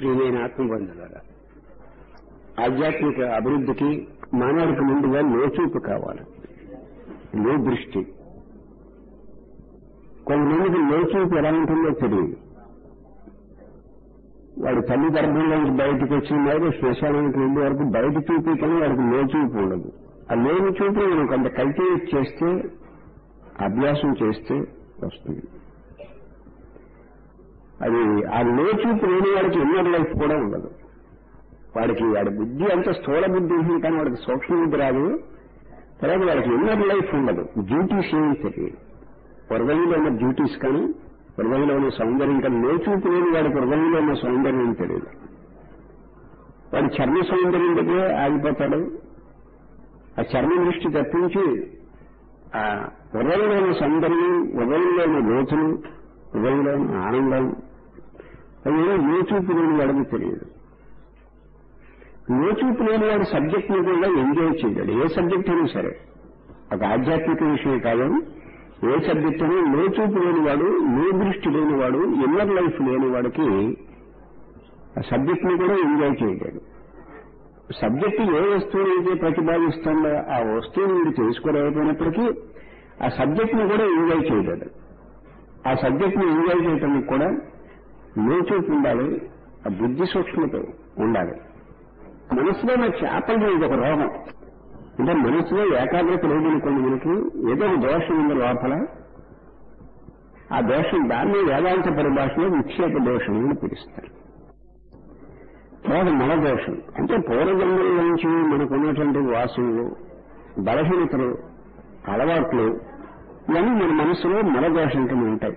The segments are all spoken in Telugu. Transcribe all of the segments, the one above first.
ప్రియమైన ఆత్మబంధులారా ఆధ్యాత్మిక అభివృద్ధికి మానవుడికి ముందుగా లోచూపు కావాలి లో దృష్టి కొంతమందికి లోచూపు ఎలా ఉంటుందో తెలియదు వాడు తల్లి గర్భంలోంచి బయటకు వచ్చిన మీద శ్మశానానికి వెళ్ళే వరకు బయట చూపి కానీ వాడికి లో చూపు ఉండదు ఆ లేని చూపు మనం కొంత కల్టివేట్ చేస్తే అభ్యాసం చేస్తే వస్తుంది అది ఆ లో చూపు లేని వాడికి ఇన్నర్ లైఫ్ కూడా ఉండదు వాడికి వాడి బుద్ధి అంత స్థూల బుద్ధి ఉంటుంది కానీ వాడికి సూక్ష్మ బుద్ధి రాదు తర్వాత వాడికి ఇన్నర్ లైఫ్ ఉండదు డ్యూటీస్ ఏమి తెలియదు హృదయంలో ఉన్న డ్యూటీస్ కానీ హృదయంలో ఉన్న సౌందర్యం కానీ లోచూపు లేని వాడికి హృదయంలో ఉన్న సౌందర్యం తెలియదు వాడి చర్మ సౌందర్యం దగ్గరే ఆగిపోతాడు ఆ చర్మ దృష్టి తప్పించి ఆ హృదయంలో ఉన్న సౌందర్యం హృదయంలో ఉన్న లోతులు హృదయంలో ఉన్న ఆనందం అవి లోచూపు లేని వాడికి తెలియదు లోచూపు లేని వాడు సబ్జెక్ట్ ని కూడా ఎంజాయ్ చేయలేడు ఏ సబ్జెక్ట్ అయినా సరే ఒక ఆధ్యాత్మిక విషయం కాదు ఏ సబ్జెక్ట్ అయినా లోచూపు లేనివాడు లో దృష్టి లేనివాడు ఇన్నర్ లైఫ్ లేనివాడికి ఆ సబ్జెక్ట్ ని కూడా ఎంజాయ్ చేయలేడు సబ్జెక్టు ఏ వస్తువుని అయితే ప్రతిపాదిస్తుందో ఆ వస్తువుని మీరు తెలుసుకోలేకపోయినప్పటికీ ఆ సబ్జెక్ట్ ని కూడా ఎంజాయ్ చేయలేడు ఆ సబ్జెక్ట్ ని ఎంజాయ్ చేయడానికి కూడా లోచూపు ఉండాలి ఆ బుద్ధి సూక్ష్మత ఉండాలి మనసులో నాకు చేపలు ఇది ఒక రోగం అంటే మనసులో ఏకాగ్రత లేదనుకోండి మనకి ఏదో ఒక దోషం ఉంది లోపల ఆ దోషం దాన్ని వేదాంత పరిభాషలో విక్షేప దోషం అని పిలుస్తారు తర్వాత మల దోషం అంటే పూర్వజన్మల నుంచి మనకు ఉన్నటువంటి వాసనలు బలహీనతలు అలవాట్లు ఇవన్నీ మన మనసులో మల దోషం కింద ఉంటాయి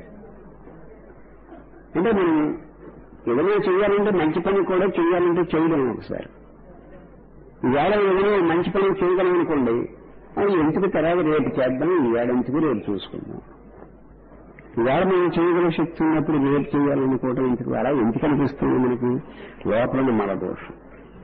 అంటే మనం ఏదైనా చేయాలంటే మంచి పని కూడా చేయాలంటే చేయలేము ఒకసారి ఇవాళ ఏదైనా మంచి పని చేయగలం అనుకోండి అది ఎందుకు తర్వాత రేపు చేద్దాం ఇవాళ ఎందుకు రేపు చూసుకుందాం ఇవాళ మనం చేయగల శక్తి ఉన్నప్పుడు రేపు చేయాలనుకోవటం ఎందుకు అలా ఎందుకు అనిపిస్తుంది మనకి లోపల మన దోషం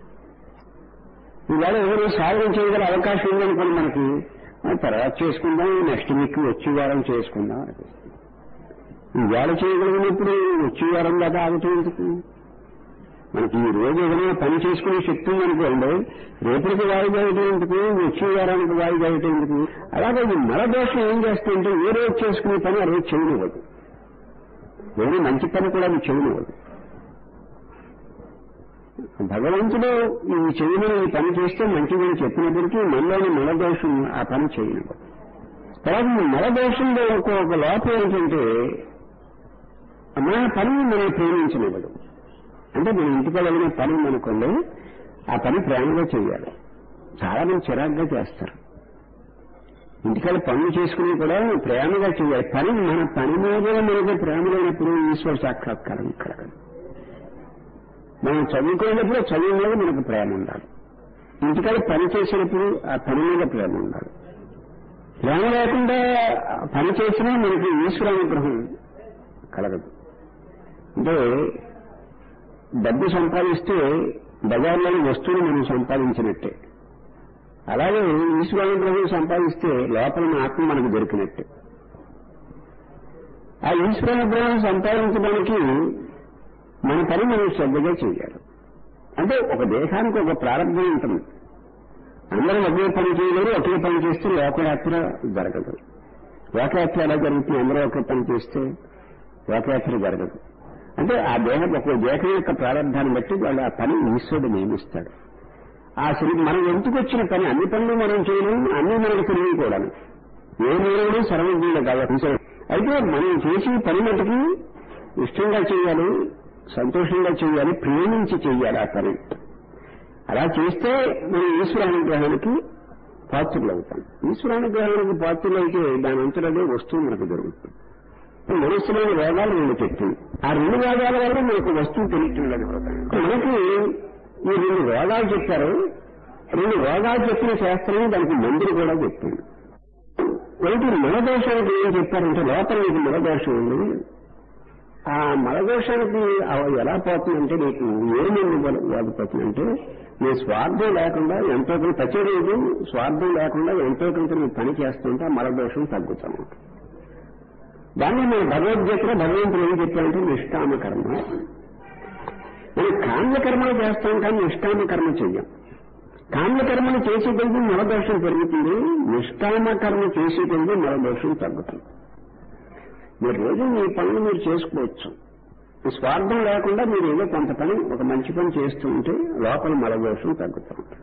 ఇవాళ ఎవరైనా సాధన చేయగల అవకాశం ఉందనుకోండి మనకి ఆ తర్వాత చేసుకుందాం నెక్స్ట్ వీక్ వచ్చే వారం చేసుకుందాం అనిపిస్తుంది ఇవాళ చేయగలిగినప్పుడు వచ్చే వారం దాకా ఆగటం ఎందుకు మనకి ఈ రోజు ఏదైనా పని చేసుకునే శక్తి ఉందనుకోండి రేపటికి వాయిదా అయితే ఎందుకు వచ్చే వారానికి వాయిదా అయితే ఎందుకు అలాగే ఈ మల దోషం ఏం చేస్తుంటే ఏ రోజు చేసుకునే పని ఆ రోజు చేయనివ్వదు ఏదైనా మంచి పని కూడా అది చేయనివ్వదు భగవంతుడు ఈ చేయమని ఈ పని చేస్తే మంచిదని చెప్పినప్పటికీ మనలోని మల దోషం ఆ పని చేయనివ్వదు తర్వాత ఈ మల దోషంలో ఇంకొక లోపం ఏంటంటే మన పని మనం ప్రేమించనివ్వదు అంటే మన ఇంటికి వెళ్ళిన పని అనుకోండి ఆ పని ప్రేమగా చేయాలి చాలా మంది చిరాగ్గా చేస్తారు ఇంటికాడ పనులు చేసుకుని కూడా ప్రేమగా చేయాలి పని మన పని మీద మనకి ప్రేమ లేనప్పుడు ఈశ్వర సాక్షాత్కారం కలగదు మనం చదువుకునేటప్పుడు చదువు మీద మనకు ప్రేమ ఉండాలి ఇంటికాడ పని చేసినప్పుడు ఆ పని మీద ప్రేమ ఉండాలి ప్రేమ లేకుండా పని చేసినా మనకి ఈశ్వరానుగ్రహం కలగదు అంటే డబ్బు సంపాదిస్తే బజార్లోని వస్తువులు మనం సంపాదించినట్టే అలాగే ఈశ్వరానుగ్రహం సంపాదిస్తే లోపల ఆత్మ మనకు దొరికినట్టే ఆ ఈశ్వరానుగ్రహం సంపాదించడానికి మన పని మనం శ్రద్ధగా చేయాలి అంటే ఒక దేశానికి ఒక ప్రారంభం ఉంటుంది అందరూ ఒకే పని చేయలేరు ఒకే పని చేస్తే లోకయాత్ర జరగదు లోకయాత్ర ఎలా జరుగుతుంది అందరూ ఒకే పని చేస్తే లోకయాత్ర జరగదు అంటే ఆ దేహం ఒక దేహం యొక్క ప్రారంభాన్ని బట్టి వాళ్ళు ఆ పని ఈశ్వరుడు నియమిస్తాడు ఆ శ్రీ మనం ఎందుకు వచ్చిన పని అన్ని పనులు మనం చేయలేము అన్ని మనకు తెలియదు కూడా ఏ నేరుడు సర్వజ్ఞుడు కాదు అయితే మనం చేసే పని మటుకు ఇష్టంగా చేయాలి సంతోషంగా చేయాలి ప్రేమించి చేయాలి ఆ పని అలా చేస్తే మనం ఈశ్వరానుగ్రహానికి పాత్రులు అవుతాం ఈశ్వరానుగ్రహానికి పాత్రులు అయితే దాని అంతలోనే వస్తువు మనకు దొరుకుతుంది మనస్సులోని రోగాలు రెండు చెప్తుంది ఆ రెండు రోగాల వల్ల మనకు వస్తువు తెలియట్లేదు మనకి ఈ రెండు రోగాలు చెప్పారు రెండు రోగాలు చెప్పిన శాస్త్రం దానికి మందులు కూడా చెప్తుంది ఒకటి మలదోషానికి ఏం చెప్పారంటే లోపల నీకు మలదోషం ఉంది ఆ మలదోషానికి ఎలా పోతుందంటే నీకు ఏమి వాడిపోతుందంటే నీ స్వార్థం లేకుండా ఎంతో కొంత ప్రతిరోజు స్వార్థం లేకుండా ఎంతో కొంత నువ్వు పని చేస్తుంటే ఆ మలదోషం తగ్గుతాను దాన్ని మన భగవద్గీతలో భగవంతుడు ఏం చెప్పారంటే నిష్కామ కర్మ మనం కామ్యకర్మలు చేస్తాం కానీ నిష్కామ కర్మ చెయ్యం కామ్యకర్మలు చేసే కొద్ది మలదోషం పెరుగుతుంది నిష్కామ కర్మ చేసే కొద్ది మలదోషం తగ్గుతుంది మీరు రోజు మీ పనులు మీరు చేసుకోవచ్చు ఈ స్వార్థం లేకుండా మీరు ఏదో కొంత పని ఒక మంచి పని చేస్తూ ఉంటే లోపల మలదోషం తగ్గుతూ ఉంటుంది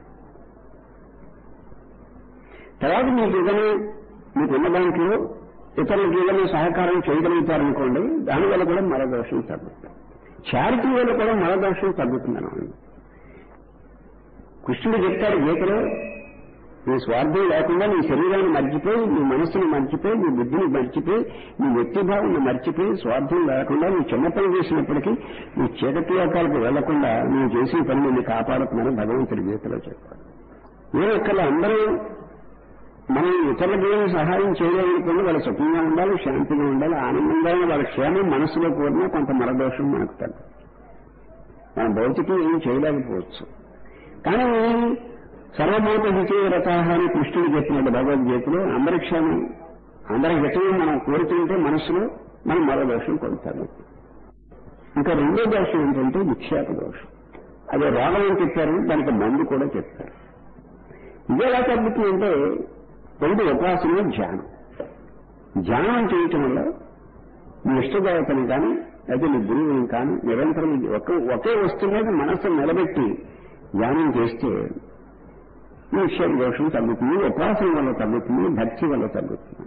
తర్వాత మీకు ఏదైనా మీకు ఉన్న దాంట్లో ఇతరులకు ఏదైనా సహకారం చేయగలుగుతారనుకోండి దానివల్ల కూడా మలదోషం తగ్గుతుంది చారిటీ వల్ల కూడా మలదోషం తగ్గుతుందన్నమాట కృష్ణుడు చెప్తాడు గీతలో నీ స్వార్థం లేకుండా నీ శరీరాన్ని మర్చిపోయి నీ మనస్సుని మర్చిపోయి నీ బుద్ధిని మర్చిపోయి నీ వ్యక్తిభావాన్ని మర్చిపోయి స్వార్థం లేకుండా నువ్వు చిన్న పని చేసినప్పటికీ నీ చీకటి లోకాలకు వెళ్లకుండా నువ్వు చేసిన పని నిన్ను కాపాడుతున్నాను భగవంతుడి గీతలో చెప్పాడు నేను ఇక్కడ అందరూ మనం ఇతరులకు ఏమి సహాయం చేయలేదనుకోండి వాళ్ళు సుఖంగా ఉండాలి శాంతిగా ఉండాలి ఆనందంగా వాళ్ళ క్షేమం మనసులో కోరినా కొంత మరదోషం మనకు తగ్గు మన భౌతికం ఏం చేయలేకపోవచ్చు కానీ సర్వభూత హితేరత అని కృష్ణుడు చెప్పినట్టు భగవద్గీతలో అందరి క్షేమం అందరి హితయం మనం కోరుతుంటే మనసులో మనం మరో దోషం కొడతాము ఇంకా రెండో దోషం ఏంటంటే విక్షేప దోషం అదే రోగం అని చెప్పారు దానికి మందు కూడా చెప్పారు ఇది ఎలా తగ్గుతుందంటే ఒకటి ఉపాసన ధ్యానం ధ్యానం చేయటం వల్ల నీ ఇష్టదేవతని కానీ అయితే నీ గురువుని కానీ నిరంతరం ఒక ఒకే వస్తువు మీద మనస్సు నిలబెట్టి ధ్యానం చేస్తే ఈ విషయం దోషం తగ్గుతుంది ఉపాసన వల్ల తగ్గుతుంది భక్తి వల్ల తగ్గుతుంది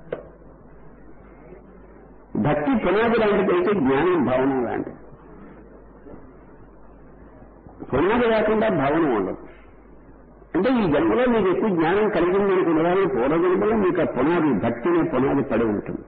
భక్తి పునాది లాంటిది అయితే జ్ఞానం భావన లాంటిది పునాది లేకుండా భావన ఉండదు అంటే ఈ జన్మలో మీకు ఎక్కువ జ్ఞానం కలిగింది అనుకున్నదాన్ని పూర్వ జన్మలో మీకు ఆ పునాది భక్తిని పునాది పడి ఉంటుంది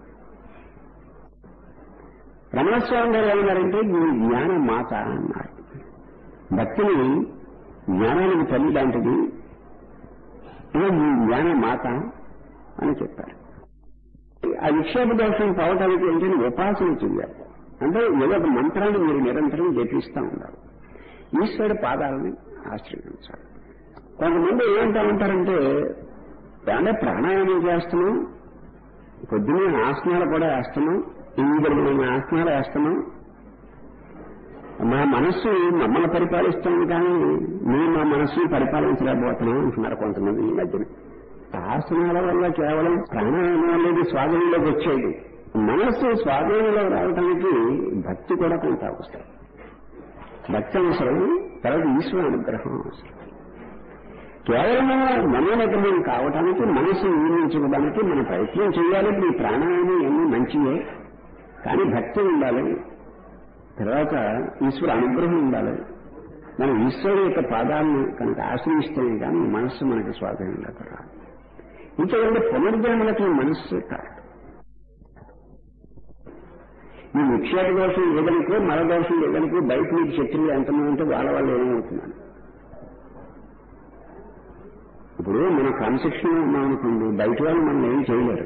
రమణస్వామి గారు ఏమన్నారంటే మీ జ్ఞాన మాత అన్నారు భక్తిని జ్ఞానానికి తల్లి లాంటిది ఇదే మీ జ్ఞాన మాత అని చెప్పారు ఆ విక్షేప దోషం పోవటానికి ఏంటంటే ఉపాసన చెయ్యాలి అంటే ఏదో ఒక మంత్రాన్ని మీరు నిరంతరం జపిస్తూ ఉండాలి ఈశ్వరుడి పాదాలని ఆశ్రయించాలి కొంతమంది ఏమంటా ఉంటారంటే అంటే ప్రాణాయామం చేస్తున్నాం పొద్దున్నే ఆసనాలు కూడా వేస్తున్నాం ఇంద్రులైన ఆసనాలు వేస్తున్నాం మా మనస్సు మమ్మల్ని పరిపాలిస్తుంది కానీ మేము మా మనస్సుని పరిపాలించలేకపోతున్నాం అంటున్నారు కొంతమంది ఈ మధ్యన ఆసనాల వల్ల కేవలం ప్రాణాయామం అనేది స్వాధీనంలోకి వచ్చేది మనస్సు స్వాధీనంలో రావడానికి భక్తి కూడా కొంత అవసరం భక్తి అవసరం తర్వాత ఈశ్వర అనుగ్రహం అవసరం కేవలం మనోనిగ్రహం కావడానికి మనసు నియమించుకోవడానికి మన ప్రయత్నం చేయాలి మీ ప్రాణాయామం ఎన్ని మంచివే కానీ భక్తి ఉండాలి తర్వాత ఈశ్వర అనుగ్రహం ఉండాలి మనం ఈశ్వరు యొక్క పాదాలను కనుక ఆశ్రయిస్తేనే కానీ మనస్సు మనకి స్వాధీనంలోకి రాదు ఇంకేంటే పునర్జన్మలకి మనస్సు కాదు మీ విక్షేప దోషం ఏదనుకో మర దోషం ఏదనుకో బయట మీకు శత్రువులు ఎంతమంది ఉంటే వాళ్ళ వాళ్ళు ఏమవుతున్నాను ఇప్పుడు మన క్రమశిక్షణ ఉన్నామనుకోండి బయట వాళ్ళు మనం ఏం చేయలేరు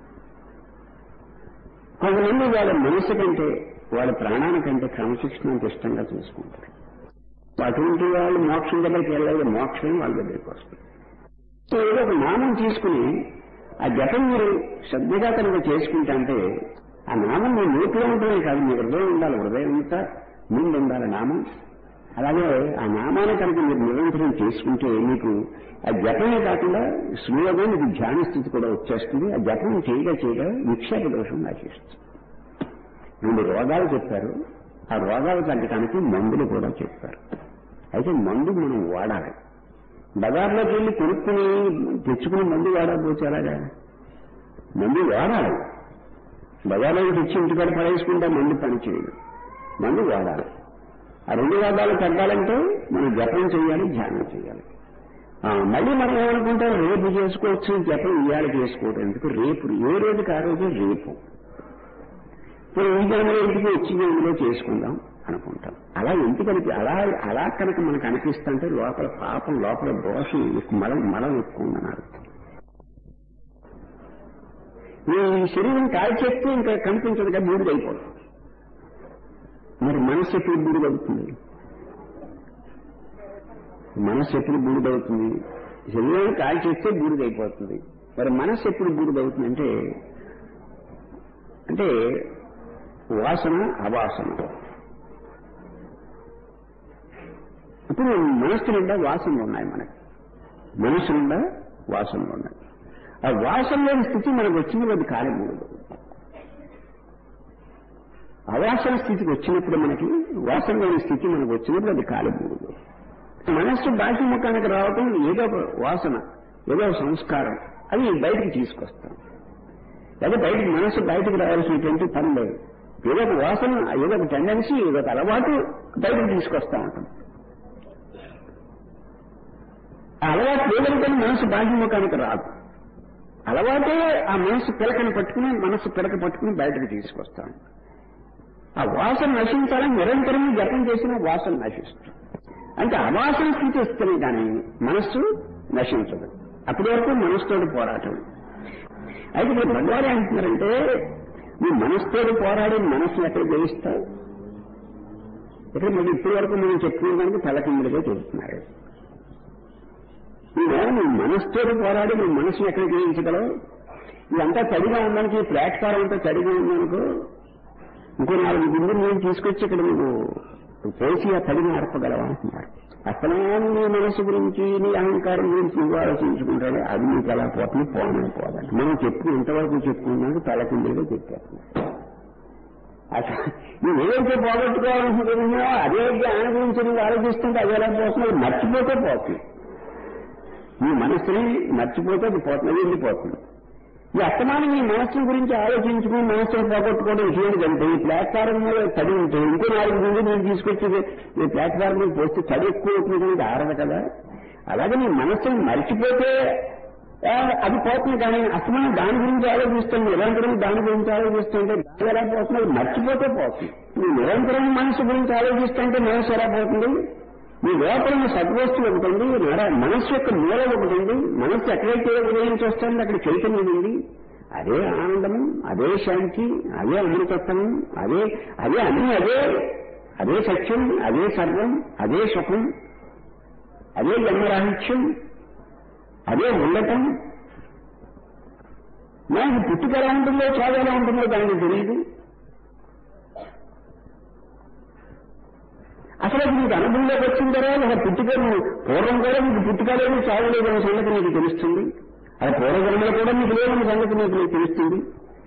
కొంతమంది వాళ్ళ మనసు కంటే వాళ్ళ ప్రాణానికంటే క్రమశిక్షణ అంత ఇష్టంగా చూసుకుంటారు అటువంటి వాళ్ళు మోక్షం దగ్గరికి వెళ్ళలేదు మోక్షం వాళ్ళ దగ్గరికి వస్తుంది సో ఏదో ఒక నామం తీసుకుని ఆ జపం మీరు శ్రద్ధగా కనుక చేసుకుంటా అంటే ఆ నామం మీ నోట్లో ఉండడమే కాదు మీ హృదయం ఉండాలి హృదయం అంతా ముందు ఉండాలి నామం అలాగే ఆ నామాన్ని కనుక మీరు నిరంతరం చేసుకుంటే మీకు ఆ జపమే కాకుండా స్లోగా మీకు ధ్యాన స్థితి కూడా వచ్చేస్తుంది ఆ జపం చేయగా చేయగా విక్షేప దోషం నాశిస్తుంది రెండు రోగాలు చెప్పారు ఆ రోగాలు తగ్గడానికి మందులు కూడా చెప్పారు అయితే మందు మనం వాడాలి బజార్లోకి వెళ్ళి కొనుక్కుని తెచ్చుకుని మందు వాడకపోతే ఎలాగా మందు వాడాలి బజార్లోకి తెచ్చి ఇంటికాడ పడేసుకుంటే మందు పనిచేయదు మందు వాడాలి ఆ రెండు వాదాలు తగ్గాలంటే మనం జపం చేయాలి ధ్యానం చేయాలి ఆ, మళ్ళీ మనం ఏమనుకుంటాం రేపు చేసుకోవచ్చు జపం ఇవాళ చేసుకోవడం ఎందుకు రేపు ఏ రోజుకి ఆ రోజే రేపు ఇప్పుడు ఈ జన్మలో ఇంటికి వచ్చి జన్మలో చేసుకుందాం అనుకుంటాం అలా ఎందుకు అనిపి అలా అలా కనుక మనకు అనిపిస్తుంటే లోపల పాపం లోపల దోషం ఎక్కువ మలం మలం ఎక్కువ ఉందని అర్థం ఈ శరీరం కాల్చేస్తే ఇంకా కనిపించదుగా బూడిదైపోతుంది మరి మనసు ఎప్పుడు బూడిదవుతుంది మనసు ఎప్పుడు బూడిదవుతుంది శరీరాన్ని కాల్చేస్తే బూడిదైపోతుంది మరి మనసు ఎప్పుడు బూడిదవుతుంది అంటే అంటే వాసన అవాసన ఇప్పుడు మనస్సు నిండా వాసనలు ఉన్నాయి మనకి మనసు నిండా వాసనలు ఉన్నాయి ఆ వాసన లేని స్థితి మనకు వచ్చింది అది కాలమూడదు అవాసన స్థితికి వచ్చినప్పుడు మనకి వాసన లేని స్థితి మనకు వచ్చినప్పుడు అది కాలమూడదు మనస్సు బాహ్యముఖానికి రావటం ఏదో ఒక వాసన ఏదో ఒక సంస్కారం అది బయటికి తీసుకొస్తాం లేదా బయటికి మనస్సు బయటకు రావాల్సినటువంటి పని లేదు ఏదో ఒక వాసన ఏదో ఒక టెండెన్సీ ఏదో ఒక అలవాటు బయటకు తీసుకొస్తా ఉంటాం ఆ అలవాటు లేదంటే మనసు బాహ్యముఖానికి రాదు అలవాటే ఆ మనసు పిలకని పట్టుకుని మనసు పిలక పట్టుకుని బయటకు తీసుకొస్తాం ఆ వాసన నశించాలని నిరంతరం జపం చేసిన వాసన నశిస్తుంది అంటే అవాసన స్థితి వస్తుంది కానీ మనస్సు నశించదు అప్పటి వరకు మనసుతో పోరాటం అయితే మీరు భగవాన్ అంటున్నారంటే మీ మనసుతో పోరాడి మనస్సును ఎక్కడ జయిస్తావు ఇక్కడ మీరు ఇప్పటి వరకు మనం చెప్పుకునే దానికి తలకిందులుగా చెబుతున్నారు నువ్వు నీ మనసుతో పోరాడి నువ్వు మనసుని ఎక్కడ జయించగలవు ఇదంతా తడిగా ఉందానికి ఈ ప్లాట్ఫారం అంతా తడిగా ఉందనుకో ఇంకో నాలుగు బిందులు నేను తీసుకొచ్చి ఇక్కడ నువ్వు పోసి ఆ తడిని ఆర్పగలవా అంటున్నారు అసలు నీ మనసు గురించి నీ అహంకారం గురించి నువ్వు ఆలోచించుకుంటాడే అది నీకు ఎలా పోతుంది పోనని పోదండి మనం చెప్పు ఇంతవరకు చెప్పుకున్నాక తలకిందులుగా చెప్పేస్తున్నాం అసలు నువ్వు ఏదైతే పోగొట్టుకోవాలనుకుంటున్నావో అదే దాని గురించి నువ్వు ఆలోచిస్తుంటే అది ఎలా పోతుంది మర్చిపోతే పోతుంది నీ మనస్సుని మర్చిపోతే అది పోతుంది అది వెళ్ళిపోతుంది ఈ అస్తమానం ఈ మనస్సు గురించి ఆలోచించుకుని మనస్సును పోగొట్టుకోవడం చేయడంటే ఈ ప్లాట్ఫారం మీద చడి ఉంటే ఇంకో నాలుగు ముందు నేను తీసుకొచ్చి ఈ ప్లాట్ఫారం మీద పోస్తే చడి ఎక్కువ అవుతుంది కనుక ఆరదు కదా అలాగే నీ మనస్సును మర్చిపోతే ఆ, అది పోతుంది కానీ అస్తమానం దాని గురించి ఆలోచిస్తుంది నిరంతరం దాని గురించి ఆలోచిస్తుంటే దాని ఎలా పోతుంది అది మర్చిపోతే పోతుంది నువ్వు నిరంతరం మనసు గురించి ఆలోచిస్తుంటే మనసు ఎలా పోతుంది మీ లోపల ఉన్న సద్వస్తువు ఒకటి ఉంది నర- మనస్సు యొక్క మూల ఒకటి ఉంది మనస్సు ఎక్కడైతే ఉదయించి వస్తుందో అక్కడ చైతన్యం ఉంది అదే ఆనందము అదే శాంతి అదే అమృతత్వము అదే అదే అన్ని అదే అదే సత్యం అదే సర్వం అదే సుఖం అదే జన్మరాహిత్యం అదే ఉండటం మనకి పుట్టుక ఎలా ఉంటుందో చావు ఎలా ఉంటుందో దానికి తెలియదు అసలు అది నీకు అనుభవంలోకి వచ్చిన తర్వాత ఒక పుట్టుక నువ్వు పూర్వం కూడా నీకు పుట్టుక లేదు చావు లేదన్న సంగతి నీకు తెలుస్తుంది అది పూర్వజన్మలో కూడా నీకు లేదన్న సంగతి నీకు నీకు తెలుస్తుంది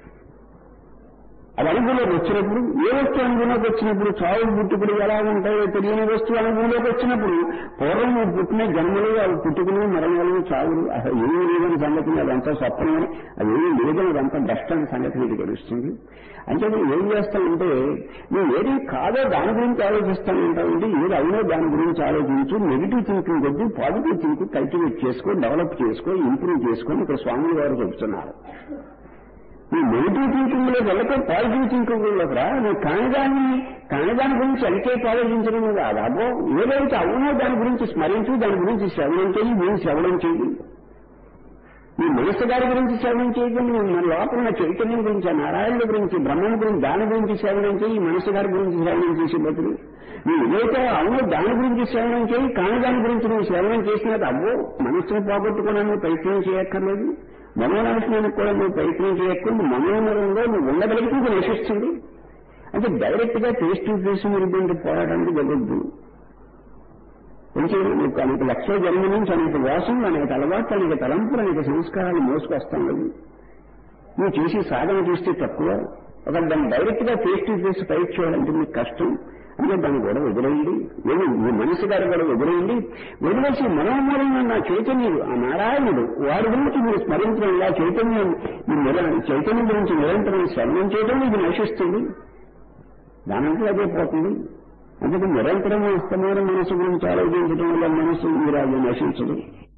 అది అనుభవంలోకి వచ్చినప్పుడు ఏ వస్తువు అనుభవంలోకి వచ్చినప్పుడు చావు పుట్టుకులు ఎలా ఉంటాయో తెలియని వస్తువు అనుభవంలోకి వచ్చినప్పుడు పూర్వం నువ్వు పుట్టిన జన్మలు అవి పుట్టుకులు మరణాలు చావులు అసలు ఏమీ లేదని సంగతి అదంతా స్వప్నమని అది ఏమీ లేదని అదంతా డస్ట్ అనే సంగతి నీకు తెలుస్తుంది అంటే నువ్వు ఏం చేస్తానంటే నువ్వు ఏది కాదో దాని గురించి ఆలోచిస్తానంటావంటే ఏది అవునో దాని గురించి ఆలోచించు నెగిటివ్ థింకింగ్ కొద్ది పాజిటివ్ థింకింగ్ కల్టివేట్ చేసుకో డెవలప్ చేసుకో ఇంప్రూవ్ చేసుకొని ఇక్కడ స్వాములు వారు చెబుతున్నారు ఈ నెగిటివ్ థింకింగ్ లో వెళ్ళక పాజిటివ్ థింకింగ్ లోకి రా నువ్వు కానిదాన్ని కానిదాని గురించి ఎంతసేపు ఆలోచించడం కాదు అబ్బో ఏదైతే అవునో దాని గురించి స్మరించు దాని గురించి శ్రవణం చేయి నేను శ్రవణం చేయి నీ మనసు గారి గురించి శ్రవణం చేయడం మన లోపల ఉన్న చైతన్యం గురించి ఆ నారాయణుడి గురించి బ్రహ్మం గురించి దాని గురించి శ్రవణం చేయి ఈ మనసు గారి గురించి శ్రవణం చేసే బదులు నువ్వు ఏదైతే అవునో దాని గురించి శ్రవణం చేయి కాని దాని గురించి నువ్వు శ్రవణం చేసినది అవ్వో మనస్సును పోగొట్టుకోవడానికి ప్రయత్నం చేయక్కర్లేదు మనోనాశనానికి కూడా నువ్వు ప్రయత్నం చేయకుండా మనోనరంలో నువ్వు ఉండగలిగితే ఇది నశిస్తుంది అంటే డైరెక్ట్ గా ఫేస్ టు ఫేస్ మీరు పోరాటానికి జరగద్దు ఎందుకంటే నీకు అనేక లక్షల జన్మ నుంచి అనేక వాసనలు అనేక అలవాట్లు అనేక తలంపులు అనేక సంస్కారాలు మోసుకొస్తాం లేదు నువ్వు చేసి సాధన చూస్తే తక్కువ ఒక దాన్ని డైరెక్ట్ గా ఫేస్ టు ఫేస్ ఫైట్ చేయాలంటే మీకు కష్టం అంటే దాన్ని కూడా వదిలేయండి నేను మీ మనసు గారు కూడా వదిలేయండి వదిలేసి మనోమూలంగా నా చైతన్యుడు ఆ నారాయణుడు వాడి గురించి మీరు స్మరించడం ఇలా చైతన్యం మీ నిర- చైతన్యం గురించి నిరంతరం శ్రవణం చేయడం ఇది నశిస్తుంది దానంతా అదే పోతుంది అందుకే నిరంతరం అస్తమైన మనసు గురించి ఆలోచించడం వల్ల మనసు మీరు అది నశించదు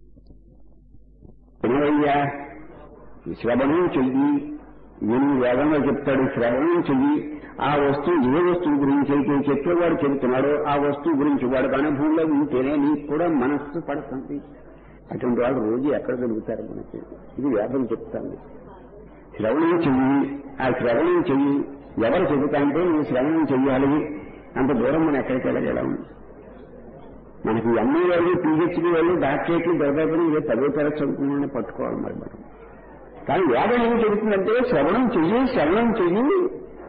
వినవయ్యా ఈ శ్రవణం చెయ్యి నేను వేదంలో చెప్తాడు శ్రవణం చెయ్యి ఆ వస్తువు ఏ వస్తువు గురించి అయితే చెప్పేవాడు చెబుతున్నాడో ఆ వస్తువు గురించి వాడికి అనుభవంలో ఉంటేనే నీకు కూడా మనస్సు పడుతుంది అటువంటి వాళ్ళు రోజు ఎక్కడ దొరుకుతారు మనకి ఇది వేదం చెప్తాను శ్రవణం చెయ్యి ఆ శ్రవణం చెయ్యి ఎవరు చెబుతా అంటే నువ్వు శ్రవణం చెయ్యాలి అంత దూరం మనం ఎక్కడికి వెళ్ళగలం మనకి ఎంఏ వాళ్ళు పీహెచ్డీ వాళ్ళు డాక్టరేట్లు దాదాపు ఇదే పదో తరగతి చదువుకున్నామని పట్టుకోవాలి మరి మనం కానీ వేదం ఏం చెబుతుందంటే శ్రవణం చెయ్యి శ్రవణం చెయ్యి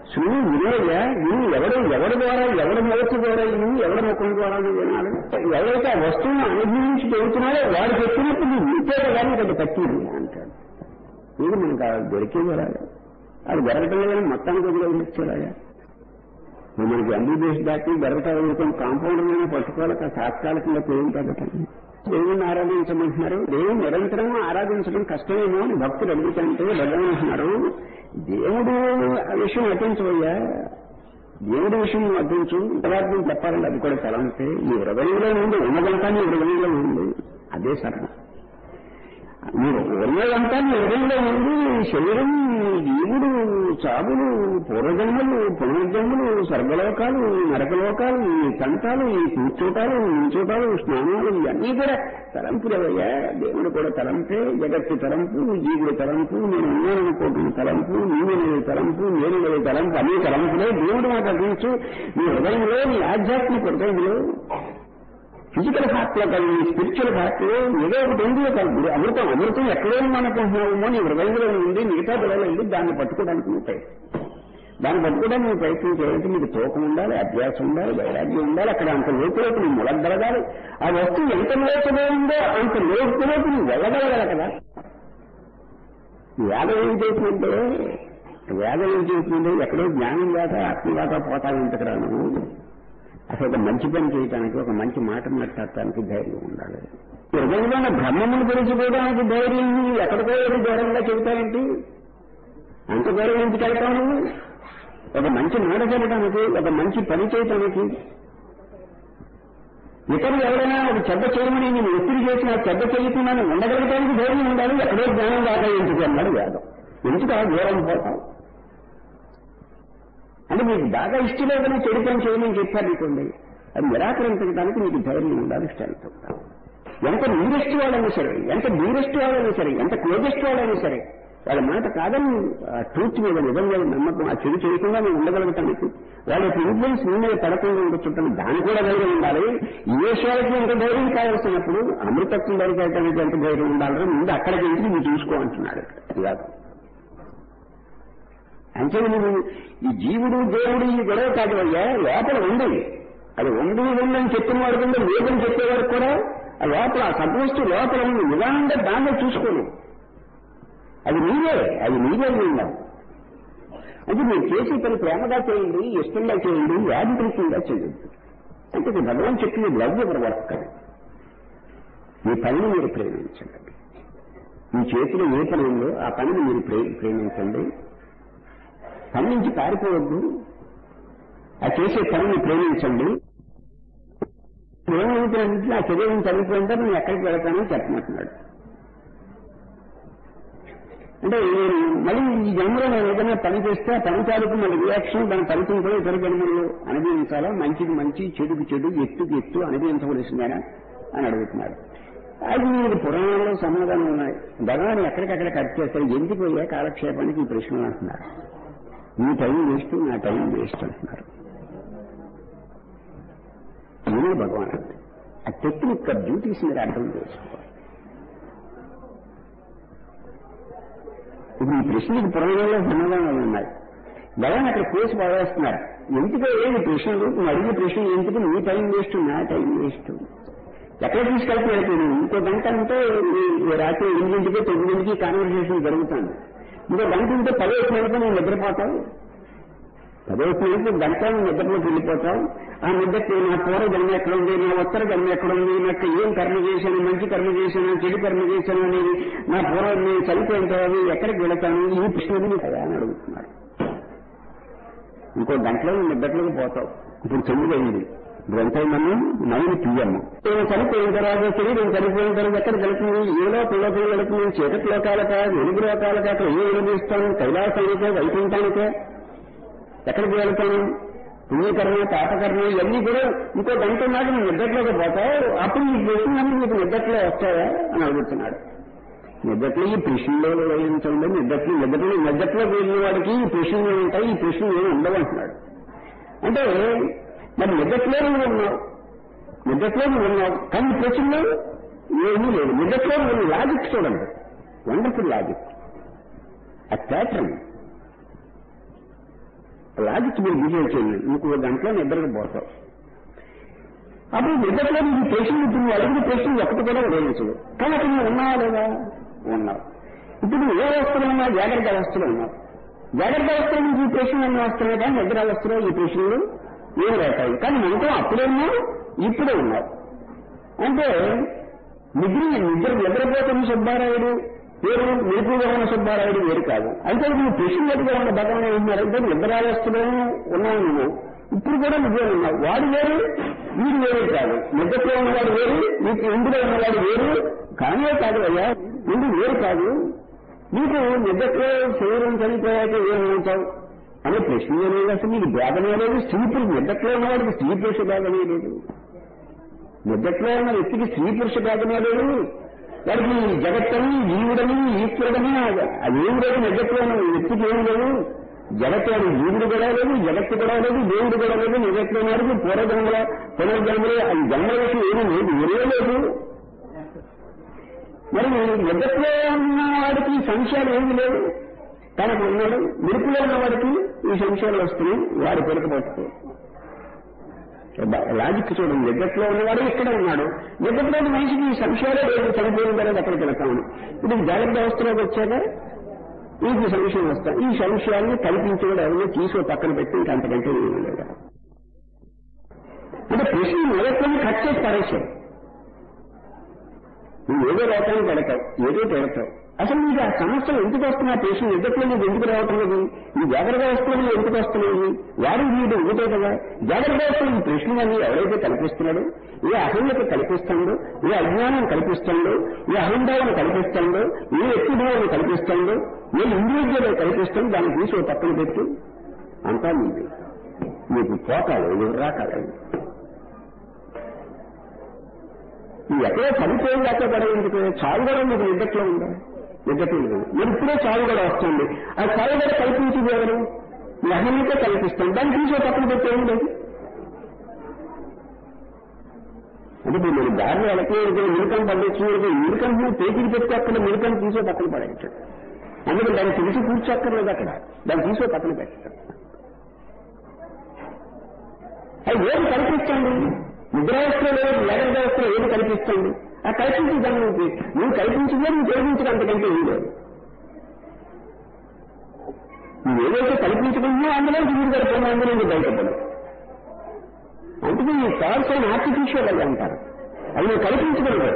సులువు వినయ్యా నువ్వు ఎవడు ఎవరి ద్వారా ఎవరి మోసు ద్వారా నువ్వు ఎవరి ముఖం ద్వారా నువ్వు వినాలి ఎవరైతే ఆ వస్తువును అనుభవించి చెబుతున్నాడో వాడు చెప్పినప్పుడు నువ్వు వింటే కానీ అది పట్టింది అంటాడు ఇది మనకు ఆ దొరికేది అలాగా అది దొరకటం లేదని మొత్తానికి వదిలేలాగా మనకి ఎంబీబీఎస్ డాక్టర్ దొరకటం కాంపౌండర్ మీద పట్టుకోవాలి తాత్కాలికంగా పేరు తగ్గటం దేవుణ్ణి ఆరాధించమంటున్నారు దేవుని నిరంతరం ఆరాధించడం కష్టమేమో అని భక్తులు అడుగుతుంటే భగవాన్ అంటున్నారు దేవుడు ఆ విషయం అటించవయ్యా దేవుడి విషయం అటించు పదార్థం చెప్పాలంటే అది కూడా తలంతే ఈ హృదయంలో ఉంది ఉన్నదంతా నీ హృదయంలో ఉంది అదే సరళం మీరు ఉన్నదంతా నీ హృదయంలో ఉంది శరీరం జీవుడు చావులు పూర్వజన్మలు పునర్జన్మలు స్వర్గలోకాలు నరకలోకాలు ఈ కంఠాలు ఈ కూర్చోటాలు నించోటాలు స్నానాలు ఇవన్నీ కూడా తలంపులవయ్యా దేవుడు కూడా తలంపే జగత్తు తలంపు జీవుడు తలంపు నేను ఉన్నాననుకోవడం తలంపు నీవనేది తలంపు నేనునేది తలంపు అన్ని తలంపులే దేవుడు మాట అందించు నీ హృదయంలో నీ ఆధ్యాత్మిక హృదయంలో ఫిజికల్ హార్ట్ లో కానీ స్పిరిచువల్ హార్ట్ లో ఏదో ఒకటి ఉంది ఒక అమృతం అమృతం ఎక్కడో అనుకుంటున్నామో నీ హృదయంలో ఉంది మిగతా బిడ్డలో ఉంది దాన్ని పట్టుకోవడానికి నువ్వు ప్రయత్నం దాన్ని పట్టుకోవడానికి నువ్వు ప్రయత్నం చేయాలంటే నీకు తూకం ఉండాలి అభ్యాసం ఉండాలి వైరాగ్యం ఉండాలి అక్కడ అంత లోతులోకి నువ్వు మొలగలగాలి ఆ వస్తువు ఎంత లోతులో ఉందో అంత లోతులోకి నువ్వు వెళ్ళగలగాలి కదా వేదం ఏం చేసిందంటే వేదం ఏం చేసిందంటే ఎక్కడో జ్ఞానం దాట ఆత్మదాట పోతావు ఇంతకు రా నువ్వు అసలు ఒక మంచి పని చేయడానికి ఒక మంచి మాట మాట్లాడటానికి ధైర్యం ఉండాలి హృదయంలో బ్రహ్మమును తెలుసుకోవడానికి ధైర్యం ఎక్కడికో ఏదో దూరంగా చెబుతారేంటి అంత దూరం ఎందుకు వెళ్తావు నువ్వు ఒక మంచి మాట చెప్పడానికి ఒక మంచి పని చేయటానికి ఇతరులు ఎవరైనా ఒక చెడ్డ చేయమని నేను ఒత్తిడి చేసిన ఆ చెడ్డ చేయకుండా ఉండగలగడానికి ధైర్యం ఉండాలి ఎక్కడో జ్ఞానం దాకా ఎందుకు అన్నాడు వేదం ఎందుకు ఆ దూరం పోతాం అంటే మీకు బాగా ఇష్టం లేదని చెడు పని చేయమని చెప్పారు అనుకోండి అది నిరాకరించడానికి మీకు ధైర్యం ఉండాలి స్ట్రెంత్ ఉండాలి ఎంత నీరెస్ట్ వాళ్ళైనా సరే ఎంత డీరెస్ట్ వాళ్ళైనా సరే ఎంత క్లోజెస్ట్ వాళ్ళైనా సరే వాళ్ళ మాట కాదని ట్రూత్ మీద నిజం మీద నమ్మకం ఆ చెడు చేయకుండా మేము ఉండగలుగుతానికి వాళ్ళ యొక్క ఇన్ఫ్లుయెన్స్ మీ మీద పడకుండా ఉండొచ్చుంటాను దాని కూడా ధైర్యం ఉండాలి ఈ విషయాలకి ఎంత ధైర్యం కావాల్సినప్పుడు అమృతత్వం దొరికేటానికి ఎంత ధైర్యం ఉండాలని ముందు అక్కడికి వెళ్ళి నువ్వు చూసుకో అంటున్నాడు ఇలాగ అంటే నువ్వు ఈ జీవుడు దేవుడు ఈ గొడవ కాదు అయ్యా లోపల ఉంది అది ఉంది ఉందని చెప్పిన వాడు కింద లేదని చెప్పేవాడు కూడా ఆ లోపల ఆ సద్వస్తు లోపల ఉంది నిదానంగా దాన్నే చూసుకోను అది నీవే అది నీవే ఉన్నావు అంటే మీరు చేసే పని ప్రేమగా చేయండి ఇష్టంగా చేయండి యాదికృతంగా చేయండి అంటే ఇది భగవాన్ చెప్పింది లవ్ ఎవరు వర్క్ అది మీ పనిని మీరు ప్రేమించండి మీ చేతిలో ఏ పని ఉందో ఆ పనిని మీరు ప్రే- ప్రేమించండి పని నుంచి పారిపోవద్దు ఆ చేసే పనిని ప్రేమించండి ఏమవుతుందంటే నా శరీరం చనిపోయిందో నేను ఎక్కడికి వెళ్తానో చెప్పమంటున్నాడు అంటే నేను మళ్ళీ ఈ జన్మలో నేను ఏదైనా పని చేస్తే ఆ పని తాలూకు మన రియాక్షన్ దాని ఫలితం కూడా ఇతర జన్మలు అనుభవించాలా మంచికి మంచి చెడుకు చెడు ఎత్తుకు ఎత్తు అనుభవించవలసిందేనా అని అడుగుతున్నాడు అది మీరు పురాణంలో సమాధానం ఉన్నాయి భగవాన్ ఎక్కడికక్కడ కట్ చేస్తారు ఎందుకు పోయే కాలక్షేపానికి ఈ ప్రశ్నలు అంటున్నారు నీ టైం వేస్ట్ నా టైం వేస్ట్ అంటున్నారు నేనే భగవాన్ అంటే ఆ టెక్నిక్ డ్యూటీస్ మీరు అర్థం చేసుకోవాలి ఇప్పుడు ఈ ప్రశ్నకి పురాణంలో సమాధానాలు ఉన్నాయి భగవాన్ అక్కడ కేసు పడేస్తున్నారు ఎందుకు ఏది ప్రశ్నలు నువ్వు అడిగే ప్రశ్న ఎందుకు నీ టైం వేస్ట్ నా టైం వేస్ట్ ఎక్కడ తీసుకెళ్తున్నాడు ఇప్పుడు ఇంకో గంట అంటే ఈ- ఈ రాత్రి ఎనిమిదింటికి తొమ్మిదింటికి కాన్వర్సేషన్ జరుగుతుంది ఇంకో గంట ఉంటే పదో వచ్చినప్పుడు నువ్వు నిద్రపోతావు పదో వచ్చినప్పుడు గంట నువ్వు నిద్రలోకి వెళ్ళిపోతావు ఆ నిద్రకి నా పూర్వ జన్మ ఎక్కడ ఉంది నా ఉత్తర జన్మ ఎక్కడ ఉంది నాకు ఏం కర్మ చేశాను మంచి కర్మ చేశాను చెడు కర్మ చేశాను అనేది నా పూర్వం నేను చనిపోయిన తర్వాత ఎక్కడికి వెళతాను ఈ ప్రశ్నలు కదా అని అడుగుతున్నారు ఇంకో గంటలో నువ్వు నిద్రలోకి పోతావు ఇప్పుడు తొమ్మిది అయింది ఇప్పుడు ఎంత అయిందన్నా నైన్ పిఎం నేను చనిపోయిన తర్వాత శరీరం చనిపోయిన తర్వాత ఎక్కడ వెళుతుంది ఏ లోపల వెళుతుంది చీకటి లోకాలక వెలుగు లోకాలక అక్కడ ఏ వెలుగుస్తాను కైలాసానికే వైకుంఠానికే ఎక్కడికి వెళ్తాను పుణ్యకర్మ పాపకర్మ ఇవన్నీ కూడా ఇంకో గంట నాడు నువ్వు నిద్రలోకి పోతావు అప్పుడు నీకు ప్రశ్నలు నీకు నిద్రలో వస్తాయా అని అడుగుతున్నాడు నిద్రలో ఈ ప్రశ్నలో వేయించండి నిద్రలో నిద్రలో నిద్రలో వెళ్ళిన వాడికి ఈ ప్రశ్నలు ఉంటాయి ఈ ప్రశ్నలు ఏమి ఉండవు అంటున్నాడు అంటే మరి నిద్రలో నువ్వు ఉన్నావు నిద్రలో నువ్వు ఉన్నావు కానీ ఈ ప్రశ్నలో ఏమీ లేదు నిద్రలో నువ్వు లాజిక్ చూడండి వండర్ఫుల్ లాజిక్ ఆ ప్యాటర్న్ లాజిక్ మీరు బిహేవ్ చేయండి ఇంకో గంటలో నిద్రకు పోతావు అప్పుడు నిద్రలో నీకు పేషెంట్ ఇప్పుడు అడిగిన పేషెంట్ ఒకటి కూడా ఉదయించదు కానీ అక్కడ నువ్వు ఉన్నావా లేదా ఉన్నావు ఇప్పుడు నువ్వు ఏ అవస్థలో ఉన్నావు జాగ్రత్త అవస్థలో ఉన్నావు జాగ్రత్త అవస్థలో నుంచి ఈ పేషెంట్ అన్ని వస్తున్నాయి కానీ నిద్ర అవస్థలో ఈ పేషెంట్లు ఏం రేటాయి కానీ మనతో అప్పుడే ఉన్నావు ఇప్పుడే ఉన్నావు అంటే నిద్ర నిద్ర నిద్రపోతున్న సుబ్బారాయుడు వేరు నిరుపుగా ఉన్న సుబ్బారాయుడు వేరు కాదు అయితే నువ్వు పేషెంట్గా ఉన్న భగవాన్ ఏమన్నారంటే నిద్రావస్థలో ఉన్నావు నువ్వు ఇప్పుడు కూడా నువ్వే ఉన్నావు వాడు వేరు వీడు వేరే కాదు నిద్రలో ఉన్నవాడు వేరు నీకు ఇందులో ఉన్నవాడు వేరు కానే కాదు అయ్యా ముందు వేరు కాదు నీకు నిద్రలో శరీరం చనిపోయాక ఏమవుతావు అనే ప్రశ్న లేదు అసలు నీకు భేదమే లేదు స్త్రీ పురుషు నిద్రలో ఉన్నవాడికి స్త్రీ పురుష భేదమే లేదు నిద్రలో ఉన్న వ్యక్తికి స్త్రీ పురుష భేదమే లేదు వాడికి జగత్తని జీవుడని ఈశ్వరుడని అదేం లేదు నిద్రలో ఉన్న వ్యక్తికి ఏం లేదు జగత్తు అది జీవుడు కూడా లేదు జగత్తు కూడా లేదు దేవుడు కూడా లేదు నిజట్లో వాడికి పూర్వజన్మల పునర్జన్మలు అది జన్మల విషయం ఏమీ లేదు ఏమీ లేదు మరి నిద్రలో ఉన్న వాడికి సంశయాలు ఏమీ లేవు తనకు ఉన్నాడు మెరుపులో ఉన్న వాడికి ఈ సంశయాలు వస్తున్నాయి వాడి పెరుక పట్టుకో లాజిక్ చూడండి నిద్రలో ఉన్నవాడు ఇక్కడ ఉన్నాడు నిద్రలోని మనిషికి ఈ సంశయాలే లేదు చనిపోయిన తర్వాత అక్కడికి వెళ్తామని ఇప్పుడు జాగ్రత్త అవస్థలోకి వచ్చాక నీకు సంశయం వస్తాయి ఈ సంశయాన్ని కల్పించడం ఎవరిని తీసుకో పక్కన పెట్టి ఇంకా అంతకంటే ఏమీ లేదు అంటే ప్రశ్న మొదట్లోనే కట్ చేసి పడేశాడు నువ్వు ఏదో లోకానికి వెళతావు ఏదో పెడతావు అసలు నీకు ఆ సమస్యలు ఎందుకు వస్తున్నా పేషెంట్ ఎదుట్లో నీకు ఎందుకు రావటం లేదు ఈ జాగ్రత్త వస్తువులు ఎందుకు వస్తున్నాయి వాడు వీడు ఎందుకే కదా జాగ్రత్త వస్తువులు ఈ ప్రశ్నలన్నీ ఎవరైతే కల్పిస్తున్నాడో ఏ అహమ్యత కల్పిస్తాడో ఏ అజ్ఞానం కల్పిస్తాడో ఏ అహంభావం కల్పిస్తాడో ఏ వ్యక్తిభావం కల్పిస్తాడో ఏ ఇండివిజువల్ కల్పిస్తాడో దాన్ని తీసి ఓ పక్కన పెట్టి అంతా నీది నీకు పోకాలి నువ్వు రాకాలి నువ్వు ఎక్కడో చనిపోయిన దాకా పడే ఎందుకు చావు కూడా నీకు నిద్దట్లో ఉందా నిద్దట్లో లేదు మరి ఇప్పుడే చావు కూడా వస్తుంది ఆ చావు కూడా కల్పించేది ఎవరు నీ అహమ్యత కల్పిస్తాం దాన్ని తీసే పక్కన పెట్టేది లేదు అంటే ఇప్పుడు మన దారిలో వెళకే మిరకం పండించినప్పుడు మిరకం పేటీకి పెట్టి అక్కడ మిరకం తీసే పక్కన పడేయచ్చు అందుకే దాన్ని తెలిసి కూర్చోక్కర్లేదు అక్కడ దాన్ని తీసే పక్కన పెట్టాడు అది ఏది కల్పిస్తుంది నిద్రావస్థలో లేదు లేఖన వ్యవస్థలో ఏది కల్పిస్తుంది ఆ కల్పించి దాన్ని నువ్వు కల్పించిందే నువ్వు చేయించడం అంతకంటే ఏం లేదు నువ్వు ఏదైతే కల్పించుకుంటున్నావు అందులో మీరు కడుతున్నా అందులో నువ్వు బయటపడు అందుకే ఈ థాట్స్ అని ఆర్టిఫిషియల్ అని అంటారు అది నువ్వు కల్పించగలరు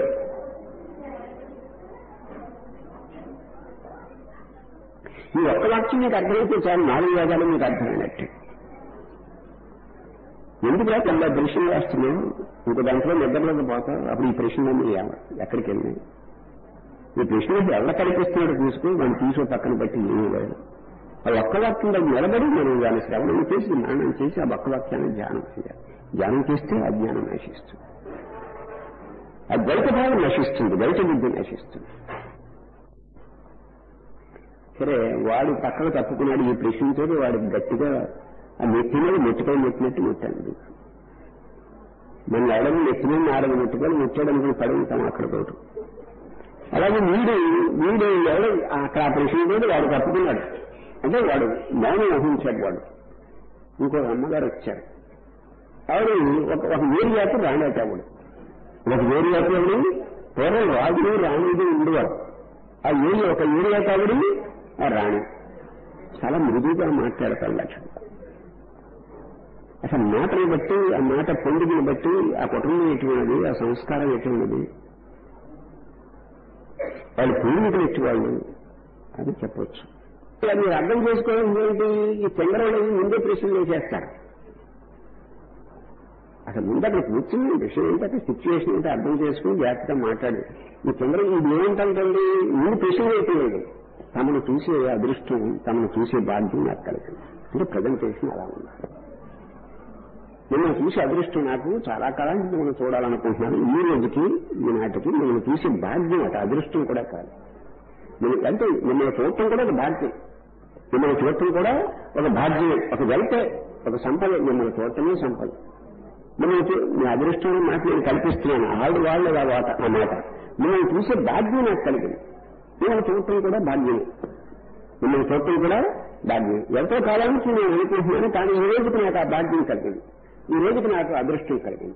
ఈ ఒక్క వాక్యం మీకు అర్థమైతే చాలు నాలుగు వేదాలు మీకు అర్థమైనట్టు ఎందుకు తెల్ల దృశ్యం వేస్తున్నావు ఇంకో దాంట్లో నిద్రలోకి పోతావు అప్పుడు ఈ ప్రశ్నలన్నీ ఏమ- ఎక్కడికి వెళ్ళినాయి ఈ ప్రశ్నలు ఎవరు కల్పిస్తున్నాడో చూసుకుని దాన్ని తీసుకో పక్కన పెట్టి ఏమీ లేదు ఆ ఒక్క వాక్యం దగ్గర నిలబడి మనం దాని శ్రవణం చేసి జ్ఞానం చేసి ఆ ఒక్క వాక్యాన్ని ధ్యానం చేయాలి ధ్యానం చేస్తే అజ్ఞానం నశిస్తుంది ఆ ద్వైత భావం నశిస్తుంది ద్వైత విద్య నశిస్తుంది సరే వాడు పక్కన తప్పుకున్నాడు ఈ ప్రశ్నతో వాడు గట్టిగా ఆ నెత్తి మీద మెట్టుకొని మెట్టినట్టు ముట్టాడు మన ఎడమ నెత్తి మీద నాలుగు మెట్టుకొని ముట్టాడు అనుకుని పడి ఉంటాం అక్కడ తోటి అలాగే వీడు వీడు ఎవరు అక్కడ ఆ ప్రశ్నతో వాడు తప్పుకున్నాడు అంటే వాడు మౌనం వహించాడు వాడు ఇంకో అమ్మగారు వచ్చారు ఆవిడ ఒక ఒక వేరు జాతి రాణేట ఆవిడ ఒక వేరు జాతి ఆవిడ పూర్వం రాజులు రాణిది ఉండేవారు ఆ ఏరి ఒక ఏరియా కావిడి ఆ రాణి చాలా మృదువుగా మాట్లాడతారు లక్ష్మి అసలు మాటను బట్టి ఆ మాట పొందుకుని బట్టి ఆ కుటుంబం ఎటువంటిది ఆ సంస్కారం ఎటువంటిది వాళ్ళు పూర్వీకులు ఎట్టి వాళ్ళు అని చెప్పొచ్చు ఇలా మీరు అర్థం చేసుకోవడం ఏంటి ఈ చంద్రబాబు ముందే ప్రశ్నలు వేసేస్తారు అసలు ముందు అక్కడ కూర్చుని విషయం ఏంటి అక్కడ సిచ్యువేషన్ ఏంటి అర్థం చేసుకుని జాగ్రత్తగా మాట్లాడి ఈ చంద్ర ఇది ఏమంటాంటండి ముందు ప్రశ్నలు వేయలేదు తమను చూసే అదృష్టం తమను చూసే బాధ్యం నాకు కలిగింది అంటే ప్రజెంటేషన్ అలా ఉంది మిమ్మల్ని చూసే అదృష్టం నాకు చాలా కాలానికి మిమ్మల్ని చూడాలనుకుంటున్నాను ఈ రోజుకి ఈ నాటికి మిమ్మల్ని చూసే భాగ్యం అట అదృష్టం కూడా కాదు మిమ్మల్ని- అంటే మిమ్మల్ని చూడటం కూడా ఒక భాగ్యం మిమ్మల్ని చూడటం కూడా ఒక భాగ్యం ఒక వెళ్తే ఒక సంపద మిమ్మల్ని చూడటమే సంపద మిమ్మల్ని చూ- మీ అదృష్టం మాట నేను కల్పిస్తున్నాను ఆవిడ వాళ్ళు ఆ మాట ఆ మాట మిమ్మల్ని చూసే భాగ్యం నాకు కలిగింది మిమ్మల్ని చూడటం కూడా భాగ్యమే మిమ్మల్ని చూడటం కూడా భాగ్యం ఎంతో కాలానికి నేను అనుకుంటున్నాను కానీ ఈ రోజుకి నాకు ఆ భాగ్యం కలిగింది ఈ రోజుకి నాకు అదృష్టం కలిగింది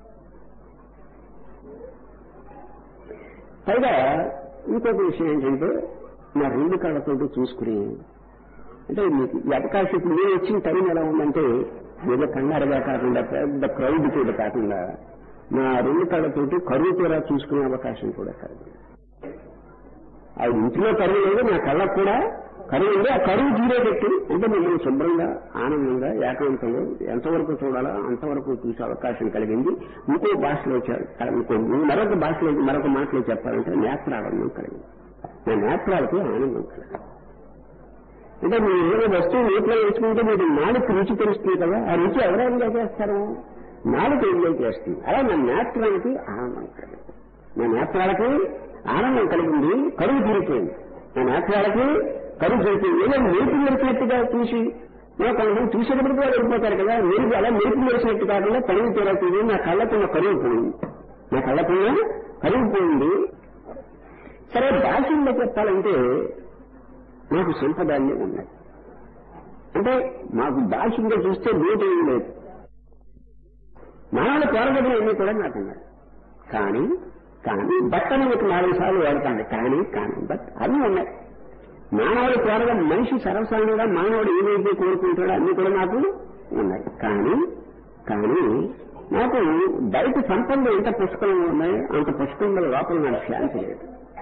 పైగా ఇంకొక విషయం ఏంటంటే నా రెండు కళ్ళతోటి చూసుకుని అంటే మీకు ఈ అవకాశం ఇప్పుడు నేను వచ్చిన టైం ఎలా ఉందంటే ఏదో కంగారుగా కాకుండా పెద్ద క్రౌడ్ తోటి కాకుండా నా రెండు కళ్ళతోటి కరువు తీరా చూసుకునే అవకాశం కూడా కలిగింది ఆ ఇంట్లో కరువు లేదు నా కళ్ళకు కూడా కరువు ఉంది ఆ కరువు తీరేటట్టు అంటే మిమ్మల్ని శుభ్రంగా ఆనందంగా ఏకాంతంలో ఎంతవరకు చూడాలో అంతవరకు చూసే అవకాశం కలిగింది ఇంకో భాషలో చె- ఇంకో మరొక భాషలో మరొక మాటలో చెప్పాలంటే నేత్రానందం కలిగింది నా నేత్రాలకి ఆనందం కలిగింది అంటే మీరు ఏదైనా వస్తువు నీటిలో వేసుకుంటే మీరు నాలుగు రుచి తెలుస్తుంది కదా ఆ రుచి ఎవరు ఎంజాయ్ చేస్తారు నాలుగు ఎంజాయ్ చేస్తుంది అలా నా నేత్రానికి ఆనందం కలిగింది నా నేత్రాలకి ఆనందం కలిగింది కరువు తీరిపోయింది నా నేత్రాలకి కరువు తీరిపోయింది ఏదో మెరుపు మెరిసినట్టుగా చూసి నేను కొంతమంది చూసేటప్పుడు కూడా వెళ్ళిపోతారు కదా మెరుపు అలా మెరుపు మెరిసినట్టు కాకుండా కరువు తీరవుతుంది నా కళ్ళకున్న కరువు పోయింది నా కళ్ళకున్న కరువు పోయింది సరే భాషల్లో చెప్పాలంటే నాకు సంపదాన్ని ఉన్నాయి అంటే మాకు బాహ్యంగా చూస్తే లోటు ఏం లేదు మానవుల కోరగదులు కూడా నాకు ఉన్నాయి కానీ కానీ బట్ అని ఒక నాలుగు సార్లు వాడతాను కానీ కానీ బట్ అన్నీ ఉన్నాయి మానవుల కోరగా మనిషి సర్వసాధారణంగా మానవుడు ఏదైతే కోరుకుంటాడో అన్ని కూడా నాకు ఉన్నాయి కానీ కానీ నాకు బయట సంపదలు ఎంత పుష్కలంగా ఉన్నాయో అంత పుష్కలంగా లోపల నాకు శాంతి లేదు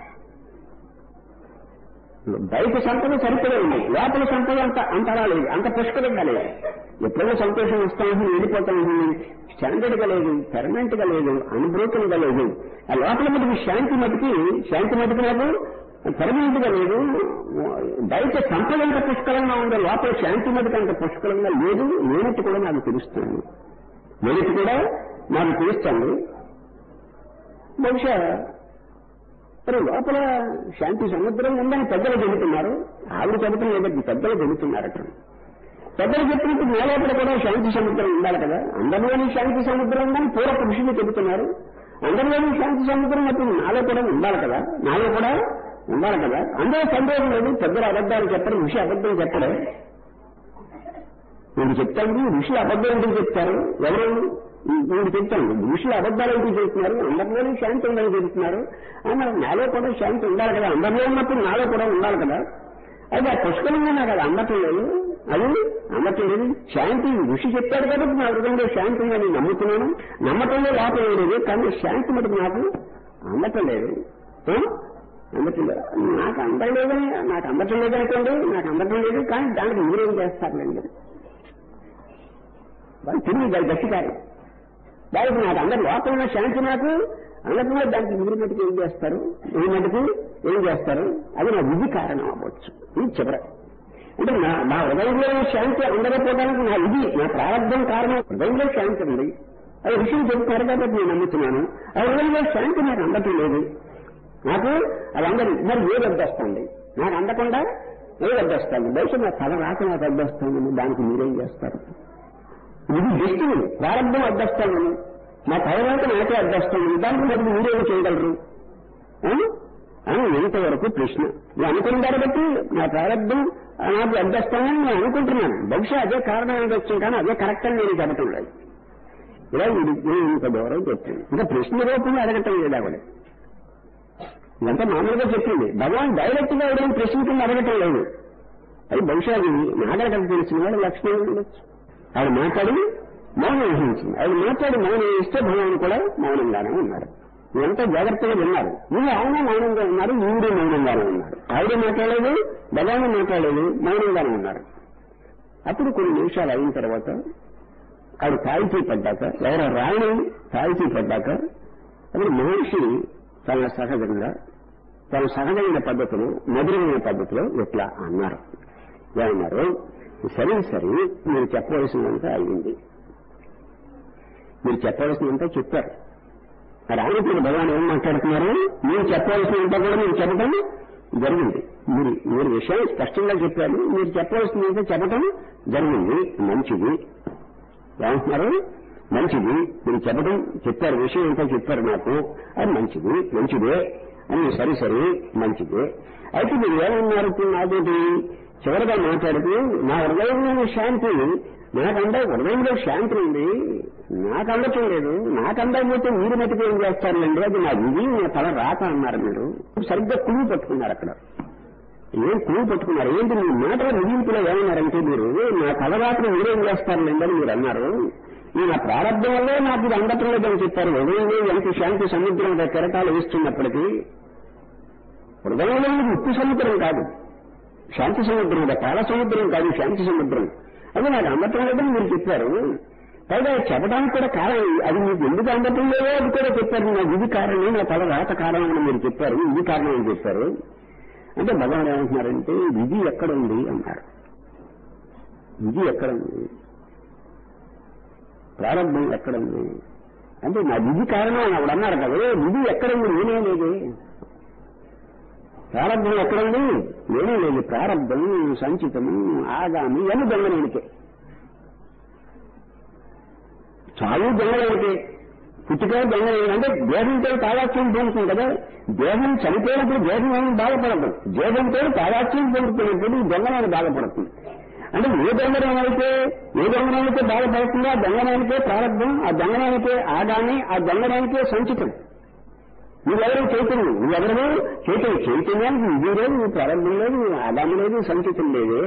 బయట సంపద సరిపడే ఉంది లోపల సంపద అంత అంతలా లేదు అంత పుష్కలంగా లేదు ఎప్పుడైనా సంతోషం వస్తామని వెళ్ళిపోతామని స్టాండర్డ్ గా లేదు పెర్మనెంట్ గా లేదు అన్బ్రోకెన్ గా లేదు ఆ లోపల మటుకు శాంతి మటుకి శాంతి మటుకు నాకు పెర్మనెంట్ గా లేదు బయట సంపద అంత పుష్కలంగా ఉందో లోపల శాంతి మటుకు అంత పుష్కలంగా లేదు లేనట్టు కూడా నాకు తెలుస్తుంది లేనట్టు కూడా నాకు తెలుస్తుంది బహుశా మరి లోపల శాంతి సముద్రం ఉందని పెద్దలు చెబుతున్నారు ఆవిడ చెబుతున్న లేదండి పెద్దలు చెబుతున్నారు అక్కడ పెద్దలు చెప్పినట్టు నా లోపల కూడా శాంతి సముద్రం ఉండాలి కదా అందరిలోని శాంతి సముద్రం ఉందని పూర్వ పురుషులు చెబుతున్నారు అందరిలోని శాంతి సముద్రం అప్పుడు నాలో కూడా ఉండాలి కదా నాలో కూడా ఉండాలి కదా అందరూ సందేహం లేదు పెద్దలు అబద్ధాలు చెప్పరు ఋషి అబద్ధం చెప్పడం వీడు చెప్తాను ఋషులు అబద్ధం ఎందుకు చెప్తారు ఎవరు వీడు చెప్తాను ఋషులు అబద్ధాలు ఎందుకు చెప్తున్నారు అందరిలోనూ శాంతి ఉందని చెప్తున్నారు అన్న నాలో కూడా శాంతి ఉండాలి కదా అందరిలో ఉన్నప్పుడు నాలో కూడా ఉండాలి కదా అయితే ఆ పుష్కలంగా నాకు అది అందటం లేదు అది అందటం లేదు శాంతి ఋషి చెప్పాడు కాబట్టి నా హృదయంలో శాంతి ఉందని నమ్ముతున్నాను నమ్మటంలో లోపం లేదు కానీ శాంతి మటుకు నాకు అందటం లేదు ఆ? అందటం లేదు నాకు అందం లేదని నాకు అందటం లేదనుకోండి నాకు అందటం లేదు కానీ దానికి మీరేం చేస్తారులేండి వాళ్ళు తిరిగి దాని గట్టికారు దానికి నాకు అందరు లోపల శాంతి నాకు అందకుండా దానికి మీరు మటుకు ఏం చేస్తారు ఈ మటుకు ఏం చేస్తారు అది నా విధి కారణం అవ్వచ్చు ఇది చివర అంటే నా నా హృదయంలో శాంతి అందకపోవడానికి నా విధి నా ప్రారంభం కారణం హృదయంలో శాంతి ఉంది అది విషయం చెబుతారు కాబట్టి నేను నమ్ముతున్నాను ఆ హృదయంలో శాంతి నాకు అందటం లేదు నాకు అది అందరి మరి ఏది అడ్డొస్తుంది నాకు అందకుండా ఏది అడ్డొస్తుంది బహుశా నా తల రాక నాకు అడ్డొస్తుంది దానికి మీరేం చేస్తారు ఇది దృష్టిని ప్రారంభం అడ్డొస్తాను నా తర్వాత నాకే అడ్డొస్తాను దానికి మరి మీరేం చేయగలరు ఆ? అని ఇంతవరకు ప్రశ్న నేను అనుకున్నారు బట్టి నా ప్రారంభం నాకు అడ్డొస్తానని నేను అనుకుంటున్నాను బహుశా అదే కారణం ఉండొచ్చు కానీ అదే కరెక్ట్ అని నేను చెప్పటం లేదు ఇలా ఇది నేను ఇంత దూరం చెప్పింది ఇంకా ప్రశ్న రూపంలో అడగటం లేదు ఆవిడ ఇదంతా మామూలుగా చెప్పింది భగవాన్ డైరెక్ట్ గా ఎవరైనా ప్రశ్న కింద అడగటం లేదు అది బహుశా అది నాగరికత తెలిసిన వాడు లక్ష్మణ్ ఉండొచ్చు ఆవిడ మాట్లాడి మౌనం వహించింది ఆవిడ మాట్లాడి మౌనం ఇస్తే భగవాన్ కూడా మౌనంగానే ఉన్నారు ఇదంతా జాగ్రత్తగా విన్నారు మీరు ఆయన మౌనంగా ఉన్నారు ఈవిడే మౌనంగానే ఉన్నారు ఆవిడ మాట్లాడలేదు భగవాన్ మాట్లాడలేదు మౌనంగానే ఉన్నారు అప్పుడు కొన్ని నిమిషాలు అయిన తర్వాత ఆవిడ తాయితీ పడ్డాక ఎవరో రాయని తాయితీ పడ్డాక అప్పుడు మహర్షి తన సహజంగా తన సహజమైన పద్ధతిలో మధురమైన పద్ధతిలో ఇట్లా అన్నారు ఏమన్నారు సరే సరే మీరు చెప్పవలసినంత అయింది మీరు చెప్పవలసినంత చెప్పారు మరి ఆయన భగవాన్ ఏం మాట్లాడుతున్నారు మీరు చెప్పవలసినంత కూడా మీరు చెప్పడం జరిగింది మీరు మీరు విషయం స్పష్టంగా చెప్పారు మీరు చెప్పవలసినంత చెప్పడం జరిగింది మంచిది ఏమంటున్నారు మంచిది మీరు చెప్పడం చెప్పారు విషయం ఏంటో చెప్పారు నాకు అది మంచిది మంచిదే అని సరే సరే మంచిదే అయితే మీరు ఏమన్నారు ఇప్పుడు నాతోటి చివరిగా మాట్లాడుతూ నా హృదయంలో శాంతి నాకందా హృదయంలో శాంతి ఉంది నాకు అందటం లేదు నాకు అందకపోతే మీరు మటుకు ఏం చేస్తారులేండి అది నా విధి నా తల రాత అన్నారు మీరు సరిగ్గా కుళ్ళు పట్టుకున్నారు అక్కడ ఏం కుళ్ళు పట్టుకున్నారు ఏంటి మీ మాటల ముగింపులో ఏమన్నారంటే మీరు నా తల రాత్రి మీరేం చేస్తారులేండి అని మీరు అన్నారు ఈ నా ప్రారంభం వల్లే నాకు ఇది అందటం లేదని చెప్పారు హృదయంలో ఎంత శాంతి సముద్రం కెరటాలు వేస్తున్నప్పటికీ హృదయంలో ఇది ఉప్పు సముద్రం కాదు శాంతి సముద్రం ఇది పాల సముద్రం కాదు శాంతి సముద్రం అది నాకు అందటం లేదని మీరు చెప్పారు పైగా చెప్పడానికి కూడా కారణం అది మీకు ఎందుకు అందటం లేదో అది కూడా చెప్పారు నా ఇది కారణం నా తల రాత కారణం అని మీరు చెప్పారు ఇది కారణం అని చెప్పారు అంటే భగవాన్ ఏమంటున్నారంటే విధి ఎక్కడ ఉంది అన్నారు విధి ఎక్కడ ఉంది ప్రారంభం ఎక్కడ ఉంది అంటే నా విధి కారణం అని ఆవిడ అన్నారు కదా విధి ఎక్కడ ఉంది నేనే లేదు ప్రారంభం ఎక్కడుంది నేనే లేదు ప్రారంభం సంచితము ఆగామి అని దొంగలేనికే చాలు దొంగలేనికే పుట్టుక దొంగలేని అంటే దేహంతో తాదాత్యం పొందుతుంది కదా దేహం చనిపోయినప్పుడు దేహం ఏమి బాధపడదు దేహంతో తాదాత్యం పొందుతున్నప్పుడు దొంగలని బాధపడుతుంది అంటే ఏ దొంగనైతే ఏ దొంగనైతే బాధపడుతుందో ఆ దొంగనానికే ప్రారంభం ఆ దొంగనానికే ఆగామి ఆ దొంగనానికే సంచితం నువ్వెవరు చైతన్యం నువ్వెవరు చైతన్యం చైతన్యానికి ఇది లేదు నీ ప్రారంభం లేదు ఆదాము లేదు సంచితం లేదే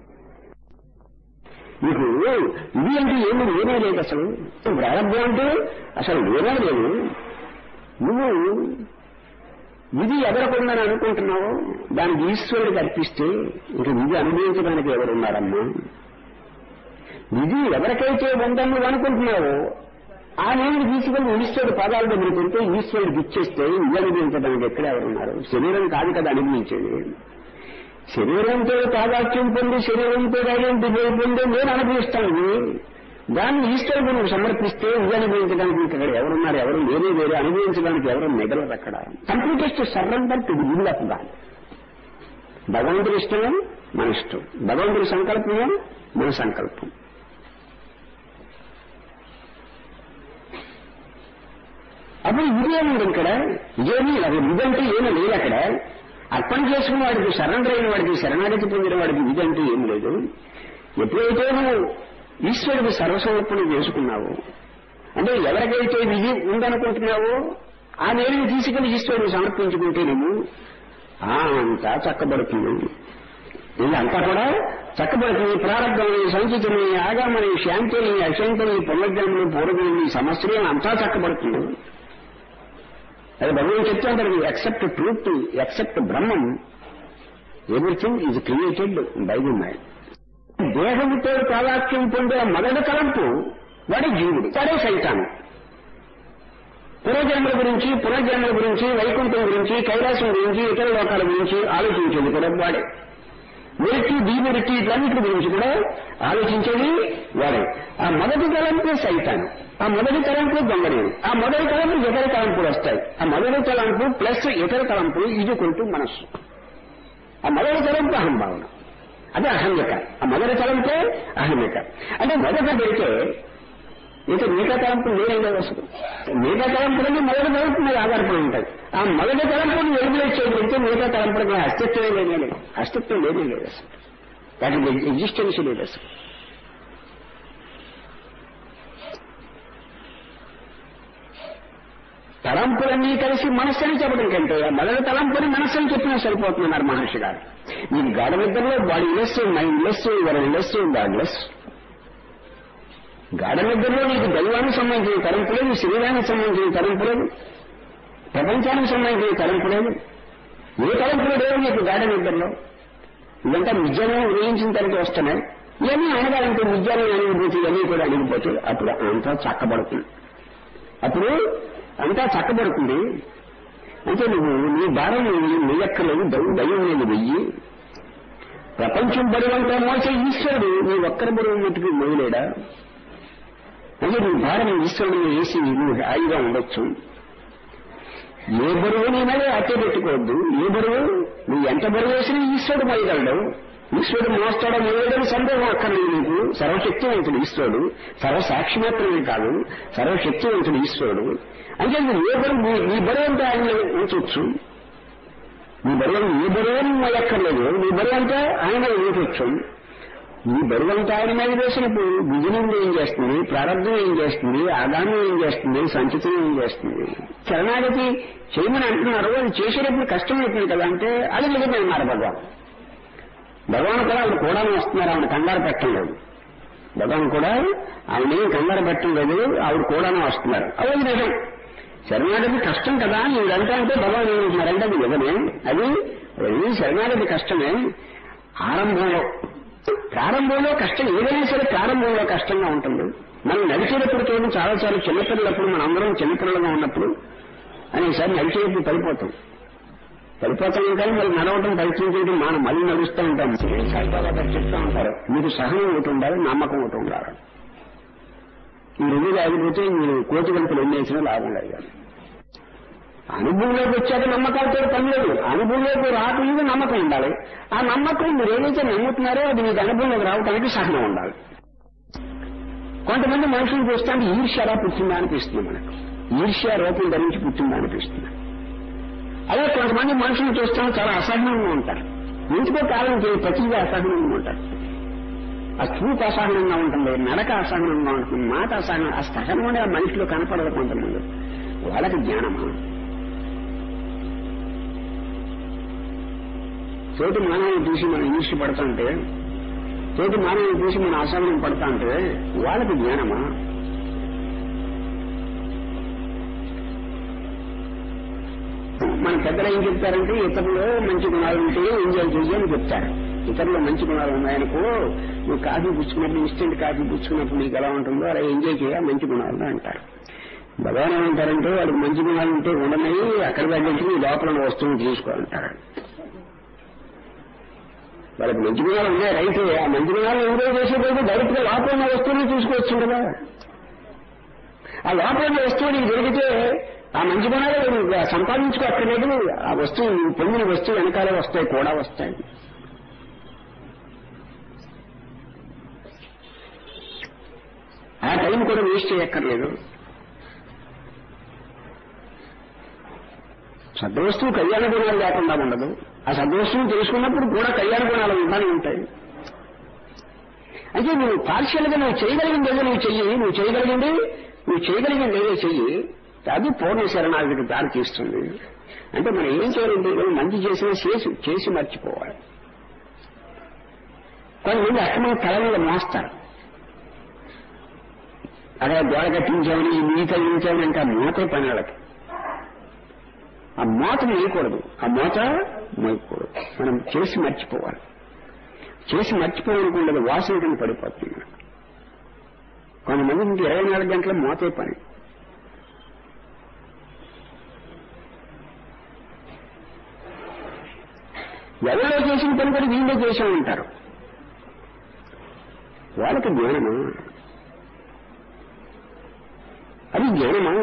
నీకు ఇది అంటే ఏమి లేనే లేదు అసలు ప్రారంభం అంటే అసలు లేనే లేదు నువ్వు విధి ఎదరకుందని అనుకుంటున్నావు దానికి ఈశ్వరుడికి అర్పిస్తే ఇంక విధి అనుభవించడానికి ఎవరున్నారమ్మా విధి ఎవరికైతే ఉందని నువ్వు అనుకుంటున్నావో ఆ నేను తీసుకెళ్లి ఈశ్వరుడు పదాల దగ్గర పెడితే ఈశ్వరుడికి ఇచ్చేస్తే ఇది అనుభవించడానికి ఎక్కడ ఎవరున్నారు శరీరం కాదు కదా అనుభవించేది శరీరంతో తాదాత్యం పొంది శరీరంతో ఐడెంటిఫై పొంది నేను అనుభవిస్తాను ఇది. దాన్ని ఈశ్వరుడు నువ్వు సమర్పిస్తే ఇది అనుభవించడానికి ఇక్కడ ఎవరున్నారు ఎవరు వేరే వేరే అనుభవించడానికి ఎవరు మిగలరు అక్కడ completest surrender to the will of God భగవంతుడి ఇష్టమే మన ఇష్టం భగవంతుడి సంకల్పమే మన సంకల్పం అప్పుడు ఇదేముంది ఇక్కడ ఇదేమి అది ఇదంటే ఏమీ లేదు అక్కడ అర్పణ చేసుకున్న వాడికి సరెండర్ అయిన వాడికి శరణాగతి పొందిన వాడికి ఇదంటే ఏం లేదు ఎప్పుడైతే నువ్వు ఈశ్వరుడికి సర్వసమర్పణ చేసుకున్నావు అంటే ఎవరికైతే విధి ఉందనుకుంటున్నావో ఆ నేరుని తీసుకెళ్లి ఈశ్వరుడికి సమర్పించుకుంటే నువ్వు ఆ అంతా చక్కబడుతుంది ఇదంతా కూడా చక్కబడుతుంది ప్రారంభమని సంచితని ఆగామని శాంతిని అశాంతిని పునర్జన్మని పూర్వజన్మని సమస్యని అంతా చక్కబడుతుంది అది భగవాన్ చెప్తే అంటారు except truth except Brahmam everything is created by the mind దేహంతో తాదాత్యం పొందే మొదటి తలంపు వాడి జీవుడు వాడే సైతాను పునర్జన్మల గురించి పునర్జన్మల గురించి వైకుంఠం గురించి కైలాసం గురించి ఇతర లోకాల గురించి ఆలోచించేది కూడా వాడే మెరిటీ డీమెరిటీ ఇట్లన్నిటి గురించి కూడా ఆలోచించేది వాడే ఆ మొదటి తలంపు సైతాను ఆ మొదటి తలంపు దొంగలేదు ఆ మొదటి తలంపు ఇతర తలంపులు వస్తాయి ఆ మొదటి తలంపు ప్లస్ ఇతర తలంపులు ఇది కొంటూ మనస్సు ఆ మొదటి తలంపు అహంభావన అదే అహమ్యక ఆ మొదటి తలంపే అహమ్యక అంటే మొదట పెడితే ఇక మిగతా తలంపులు వేరే వస్తుంది మిగతా తలంపులన్నీ మొదటి తలంపు మీద ఆధారపడి ఉంటాయి ఆ మొదటి తలంపుని వెలుగులో చేయగలిగితే మిగతా తలంపులకి అస్తిత్వమే లేనే లేదు అస్తిత్వం లేనే లేదు అసలు వాటికి ఎగ్జిస్టెన్స్ లేదు అసలు తలంపులన్నీ కలిసి మనస్సుని చెప్పడం కంటే ఆ మొదటి తలంపుని మనస్సుని చెప్పినా సరిపోతున్నారు మహర్షి గారు మీకు గాఢ నిద్రలో bodyless mindless worldless godless గాఢ నిద్రలో నీకు దైవానికి సంబంధించిన తలంపు లేదు శరీరానికి సంబంధించిన తలంపు లేదు ప్రపంచానికి సంబంధించిన తలంపు లేదు ఏ తలంపులు లేవు నీకు గాఢ నిద్రలో ఇదంతా నిజమే ఉదయించిన తర్వాత వస్తున్నాయి ఇవన్నీ అనగాలంటే నిజాన్ని అనుభూతి ఇవన్నీ కూడా అడిగిపోతే అప్పుడు అంతా చక్కబడుతుంది అప్పుడు అంతా చక్కబడుతుంది అంటే నువ్వు నీ భారం నీ ఎక్కలేదు దయ్యం అనేది వెయ్యి ప్రపంచం బరువంతా మోసే ఈశ్వరుడు నీ ఒక్కరి బరువు మట్టుకు మోయలేడా అంటే నీ భారం ఈశ్వరుడు వేసి నువ్వు హాయిగా ఉండొచ్చు ఏ బరువు నీ మీద అట్టే పెట్టుకోవద్దు ఏ బరువు నువ్వు ఎంత బరువు వేసినా ఈశ్వరుడు మోయగలడు ఈశ్వరుడు మోస్తాడో మోయలేడని సందేహం అక్కర్లేదు నీకు సర్వశక్తివంతుడు ఈశ్వరుడు సర్వసాక్షిమాత్రమే కాదు సర్వశక్తివంతుడు ఈశ్వరుడు అంటే నువ్వు ఏ బరువు నీ- నీ బరువు అంతా ఆయన ఉంచవచ్చు నీ బరువు నీ బరువు నువ్వు మోయక్కర్లేదు నీ బరువు అంటే ఆయన మీద వేయవచ్చు నీ బరువు అంతా ఆయన మీద వేసినప్పుడు విజయం ఏం చేస్తుంది ప్రారంభం ఏం చేస్తుంది ఆదానం ఏం చేస్తుంది సంచితం ఏం చేస్తుంది శరణాగతి చేయమని అంటున్నారు అది చేసేటప్పుడు కష్టమైపోయింది కదా అంటే అది నిజమే అన్నారు భగవాన్ భగవాన్ కూడా ఆవిడ కూడా వస్తున్నారు ఆవిడ కంగారు పెట్టలేదు భగవాన్ కూడా ఆవిడ ఏం కంగారు పెట్టలేదు ఆవిడ కూడానే వస్తున్నారు అది నిజం శరణాగతి కష్టం కదా మీరంతా అంటే భగవాన్ ఏమంటున్నారంటే అది నిజమే అది అది శరణాగతి కష్టమే ఆరంభంలో ప్రారంభంలో కష్టం ఏదైనా సరే ప్రారంభంలో కష్టంగా ఉంటుంది మనం నడిచేటప్పుడు చూడండి చాలాసార్లు చిన్నపిల్లలప్పుడు మనం అందరం చిన్నపిల్లలుగా ఉన్నప్పుడు అనేసారి నడిచేటప్పుడు పడిపోతాం పడిపోతాం కానీ మరి నడవటం ప్రయత్నం చేయడం మనం మళ్ళీ నడుస్తూ ఉంటాం సాయిబాబా గారు చెప్తా ఉంటారు మీకు సహనం ఒకటి ఉండాలి నమ్మకం ఒకటి ఉండాలి ఈ రెండు ఆగిపోతే మీరు కోటి గంటలు ఎన్ని వేసినా లాభం లేదు కానీ అనుభవంలోకి వచ్చాక నమ్మకాలతో పని లేదు అనుభవంలోకి రాకుండా నమ్మకం ఉండాలి ఆ నమ్మకం మీరు ఏదైతే నమ్ముతున్నారో అది మీకు అనుభవంలోకి రావడానికి సహనం ఉండాలి కొంతమంది మనుషులు చూస్తాంటే ఈర్ష్య ఎలా పుట్టిందా అనిపిస్తుంది మనకు ఈర్ష్య రూపం ధరించి పుట్టిందా అనిపిస్తుంది అదే కొంతమంది మనుషులు చూస్తాం చాలా అసహనంగా ఉంటారు ఎందుకో కాలం చేయి ప్రతిగా అసహనంగా ఉంటారు ఆ చూపు అసహనంగా ఉంటుంది నడక అసహనంగా ఉంటుంది మాట అసహనం ఆ సహనం అనేది ఆ మనిషిలో కనపడదు కొంతమంది వాళ్ళకి జ్ఞానమా తోటి మానవుని చూసి మనం ఈర్ష్య పడతాంటే తోటి మానవుని చూసి మనం అసహనం పడతాంటే వాళ్ళకి జ్ఞానమా మన పెద్దలు ఏం చెప్తారంటే ఇతరులు మంచి గుణాలు ఉంటే ఎంజాయ్ చేయని చెప్తారు ఇతరులు మంచి గుణాలు ఉన్నాయనుకో నువ్వు కాఫీ పుచ్చుకున్నప్పుడు ఇన్స్టెంట్ కాఫీ పుచ్చుకున్నప్పుడు నీకు ఎలా ఉంటుందో అలా ఎంజాయ్ చేయ మంచి గుణాలు అంటారు భగవాన్ ఏమంటారంటే వాడికి మంచి గుణాలు ఉంటే ఉండమని అక్కడ తగ్గించి లోపల వస్తువులు తీసుకోవాలంటారు వాళ్ళకి మంచి గుణాలు ఉన్నాయి రైతే ఆ మంచి గుణాలు ఎంజాయ్ చేసేటప్పుడు డైరెక్ట్ గా లోపల ఉన్న వస్తువుని తీసుకోవచ్చు కదా ఆ లోపల ఉన్న వస్తువు నీకు దొరికితే ఆ మంచి గుణాలు నువ్వు సంపాదించుకోక్కర్లేదు ఆ వస్తువు నువ్వు పొందిన వస్తువు వెనకాలే వస్తాయి కూడా వస్తాయి ఆ టైం కూడా వేస్ట్ చేయక్కర్లేదు సద్వస్తువు కళ్యాణ గుణాలు లేకుండా ఉండదు ఆ సద్వస్తువుని తెలుసుకున్నప్పుడు కూడా కళ్యాణ గుణాలు ఉంటానే ఉంటాయి అంటే నువ్వు పార్షియల్ గా నువ్వు చేయగలిగింది ఏదో నువ్వు చెయ్యి నువ్వు చేయగలిగింది నువ్వు చేయగలిగింది ఏదో చెయ్యి అది పూర్ణ శరణాగతికి దారి తీస్తుంది అంటే మనం ఏం చేయాలంటే ఏదో మంచి చేసినా చేసి చేసి మర్చిపోవాలి కొంతమంది అక్రమంగా తల మీద మోస్తారు అదే గోడ కట్టించామని నీ తగ్గించామని అంటే ఆ మూతే పని వాళ్ళకి ఆ మోత వేయకూడదు ఆ మోత మోయకూడదు మనం చేసి మర్చిపోవాలి చేసి మర్చిపోవాలనుకుంటే వాసన కింద పడిపోతుంది మనకు. కొంతమంది ఇంక ఇరవై నాలుగు గంటల మోతే పని ఎవరిలో చేసిన పని కూడా వీళ్ళే చేసా ఉంటారు వాళ్ళకి జ్ఞానమా అది జ్ఞానమా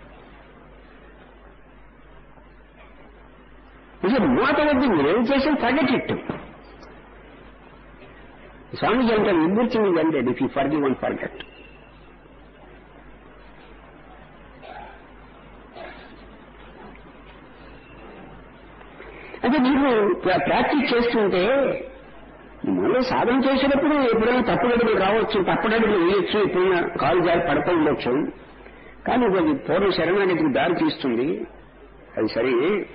ఇది మూత వద్దు మీరేం చేసిన ఫర్గెట్ స్వామిజీ అంటే విభూర్తిని అంటే if you forgive one forget అంటే మీరు ప్రా- ప్రాక్టీస్ చేస్తుంటే మళ్ళీ సాధన చేసేటప్పుడు ఎప్పుడైనా తప్పుడడుగులు రావచ్చు తప్పుడడుగులు వేయొచ్చు ఎప్పుడైనా కాలు జారి పడతా ఉండొచ్చు కానీ అది పూర్ణ శరణానికి దారి తీస్తుంది అది సరే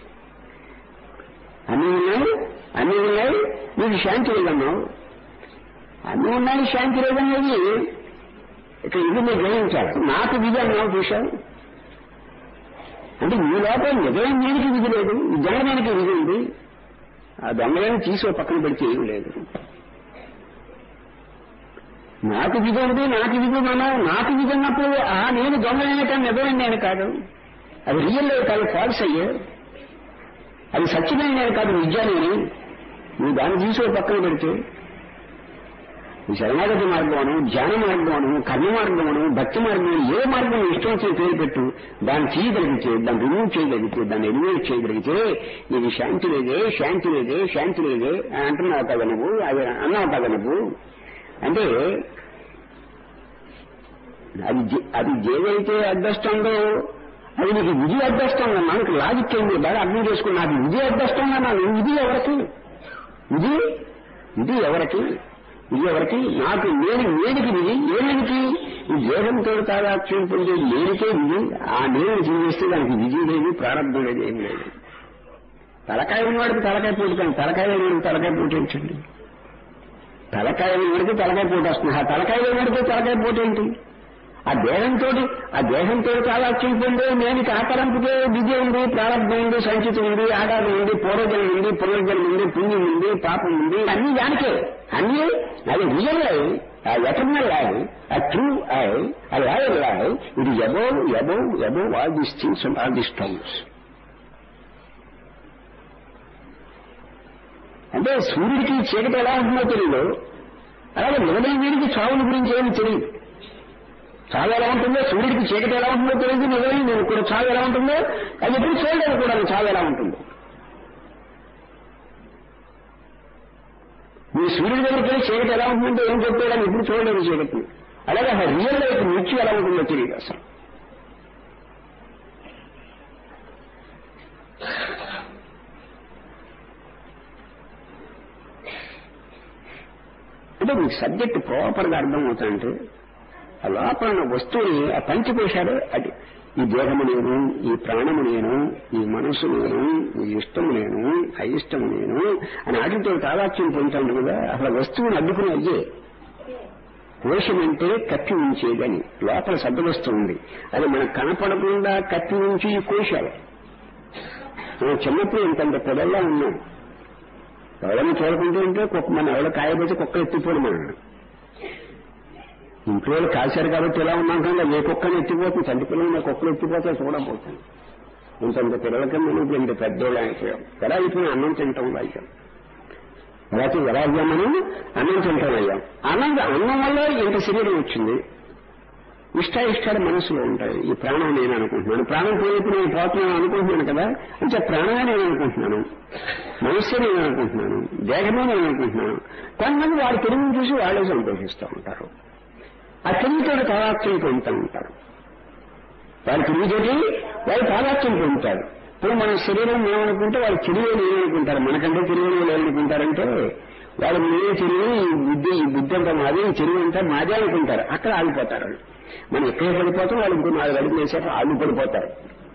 అన్ని ఉన్నాయి అన్ని ఉన్నాయి నీకు శాంతి లేదన్నావు అన్ని ఉన్నాయి శాంతి లేదనేది ఇక్కడ ఇది మీరు గ్రహించాలి నాకు విధి అన్నావు చూశావు అంటే నీ లోపల నిజమైన దీనికి విధి లేదు ఈ దొంగదానికి విధి ఉంది ఆ దొంగలను తీసి ఓ పక్కన పెడితే ఏమి లేదు నాకు విధి ఉంది నాకు విధి ఉన్నావు నాకు విధి ఉన్నప్పుడు ఆ నేను దొంగలైన కానీ నిజమైన నేను కాదు అది రియల్ కాదు ఫాల్స్ అయ్యే అది సత్యమైన నేను కాదు విద్యానేని నువ్వు దాన్ని తీసి ఓ పక్కన పెడితే ఈ శరణాగతి మార్గమను ధ్యాన మార్గమను కర్మ మార్గమను భక్తి మార్గం ఏ మార్గం ఇష్టం వచ్చిన పేరు పెట్టు దాన్ని చేయగలిగితే దాన్ని రిమూవ్ చేయగలిగితే దాన్ని ఎలిమినేట్ చేయగలిగితే నీకు శాంతి లేదే శాంతి లేదే శాంతి లేదే అని అంటున్నావు కదా నువ్వు అది అన్నావు కదా నువ్వు అంటే అది జే- అది ఏదైతే అడ్డొస్తుందో అది నీకు విజయ అడ్డష్టం మనకు లాజిక్ ఏంటి బాగా అర్థం చేసుకుని నాకు విజయ అడ్డష్టం అన్నాను ఇది ఎవరికి ఇది ఇది ఎవరికి ఇది ఎవరికి నాకు నేను నేనికి విధి ఏనేనికి ఈ దేహంతో తాదాత్యం పొందే నేనికే విధి ఆ నేను జీవిస్తే దానికి విధి లేదు ప్రారంభం లేదు ఏం లేదు తలకాయ వాడికి తలకాయ పోటు కానీ తలకాయ లేని తలకాయ పోటు ఏంటండి తలకాయ వాడికి తలకాయ పోటు వస్తుంది ఆ తలకాయ వాడికి తలకాయ పోటు ఏంటి ఆ దేహంతో ఆ దేహంతో తాదాత్యం పొందే నేనికి ఆకరంపుకే విద్య ఉంది ప్రారంభం ఉంది సంచితం ఉంది ఆడాదం ఉంది పూర్వజనం ఉంది పునర్జనం ఉంది పుణ్యం ఉంది పాపం ఉంది అన్ని దానికే అన్ని అది రియల్ ఐ ఆ ఎటర్నల్ ఐ ఆ ట్రూ ఐ ఆ loyal I it is above above above all these things and all these times అంటే సూర్యుడికి చీకటి ఎలా ఉంటుందో తెలియదు అలాగే నిలబడిన వీడికి చావుల గురించి ఏమి తెలియదు చావు ఎలా ఉంటుందో సూర్యుడికి చీకటి ఎలా ఉంటుందో తెలియదు నిజమే నేను కూడా చావు ఎలా ఉంటుందో అది ఎప్పుడు చూడలేదు కూడా చావు ఎలా ఉంటుందో మీ సూర్యుడి దగ్గరికి వెళ్ళి చీకటి ఎలా ఉంటుందో ఏం చెప్పాడని ఎప్పుడు చూడలేదు చీకటిని అలాగే అసలు రియల్ లైఫ్ మృత్యు ఎలా ఉంటుందో తెలియదు అసలు అంటే మీకు సబ్జెక్ట్ ప్రాపర్గా అర్థమవుతాయంటే ఆ లోపల ఉన్న వస్తువుని ఆ పంచిపోశాడు అది ఈ దేహము నేను ఈ ప్రాణము నేను ఈ మనసు నేను ఈ ఇష్టము నేను అయిష్టము నేను అని వాటితో తాదాత్యం పొందుతాడు కదా అసలు వస్తువుని అడ్డుకుని అయ్యే కోశం అంటే కత్తి ఉంచేదని లోపల సద్దవస్తువు ఉంది అది మనకు కనపడకుండా కత్తి ఉంచి ఈ కోశాలు మనం చిన్నప్పుడు ఇంతంత పొదల్లా ఉన్నాం ఎవరైనా చూడకుంటూ ఉంటే కుక్క మన ఎవరో కాయబోతే కుక్క ఎత్తిపోవడం మనం ఇంట్లో వాళ్ళు కాశారు కాబట్టి ఎలా ఉన్నాం కదా ఏ కుక్కని ఎత్తిపోతుంది చంటి పిల్లలు నా కుక్కలు ఎత్తిపోతే చూడబోతుంది ఇంతంత పిల్లలకి మనం ఇప్పుడు ఇంత పెద్దోళ్ళు అయిపోయాం ఎలా అయిపోయిన అన్నం తింటాం అయ్యాం లేకపోతే ఎలా అయ్యామని అన్నం తింటాం అయ్యాం అన్నం అన్నం వల్ల ఇంత శరీరం వచ్చింది ఇష్ట ఇష్టాలు మనసులో ఉంటాయి ఈ ప్రాణం నేను అనుకుంటున్నాను ప్రాణం పోయినప్పుడు నేను పోతున్నాను అనుకుంటున్నాను కదా అంటే ప్రాణమే నేను అనుకుంటున్నాను మనస్సే నేను అనుకుంటున్నాను దేహమే నేను అనుకుంటున్నాను కొంతమంది వారి తెలివిని చూసి వాళ్ళే సంతోషిస్తూ ఉంటారు ఆ తెలివితో తాదాత్యం పొందుతూ ఉంటారు వారి తెలివితోటి వాళ్ళు తాదాత్యం పొందుతారు ఇప్పుడు మన శరీరం ఏమనుకుంటే వాళ్ళు తెలివి ఏమనుకుంటారు మనకంటే తెలివి ఏమనుకుంటారంటే వాళ్ళు నేనే తెలివి ఈ బుద్ధి ఈ బుద్ధి అంతా మాది ఈ తెలివి అంతా మాదే అనుకుంటారు అక్కడ ఆగిపోతారు వాళ్ళు మనం ఎక్కడ పడిపోతాం వాళ్ళు ఇంకో నాలుగు అడుగులు వేసాక ఆగి పడిపోతారు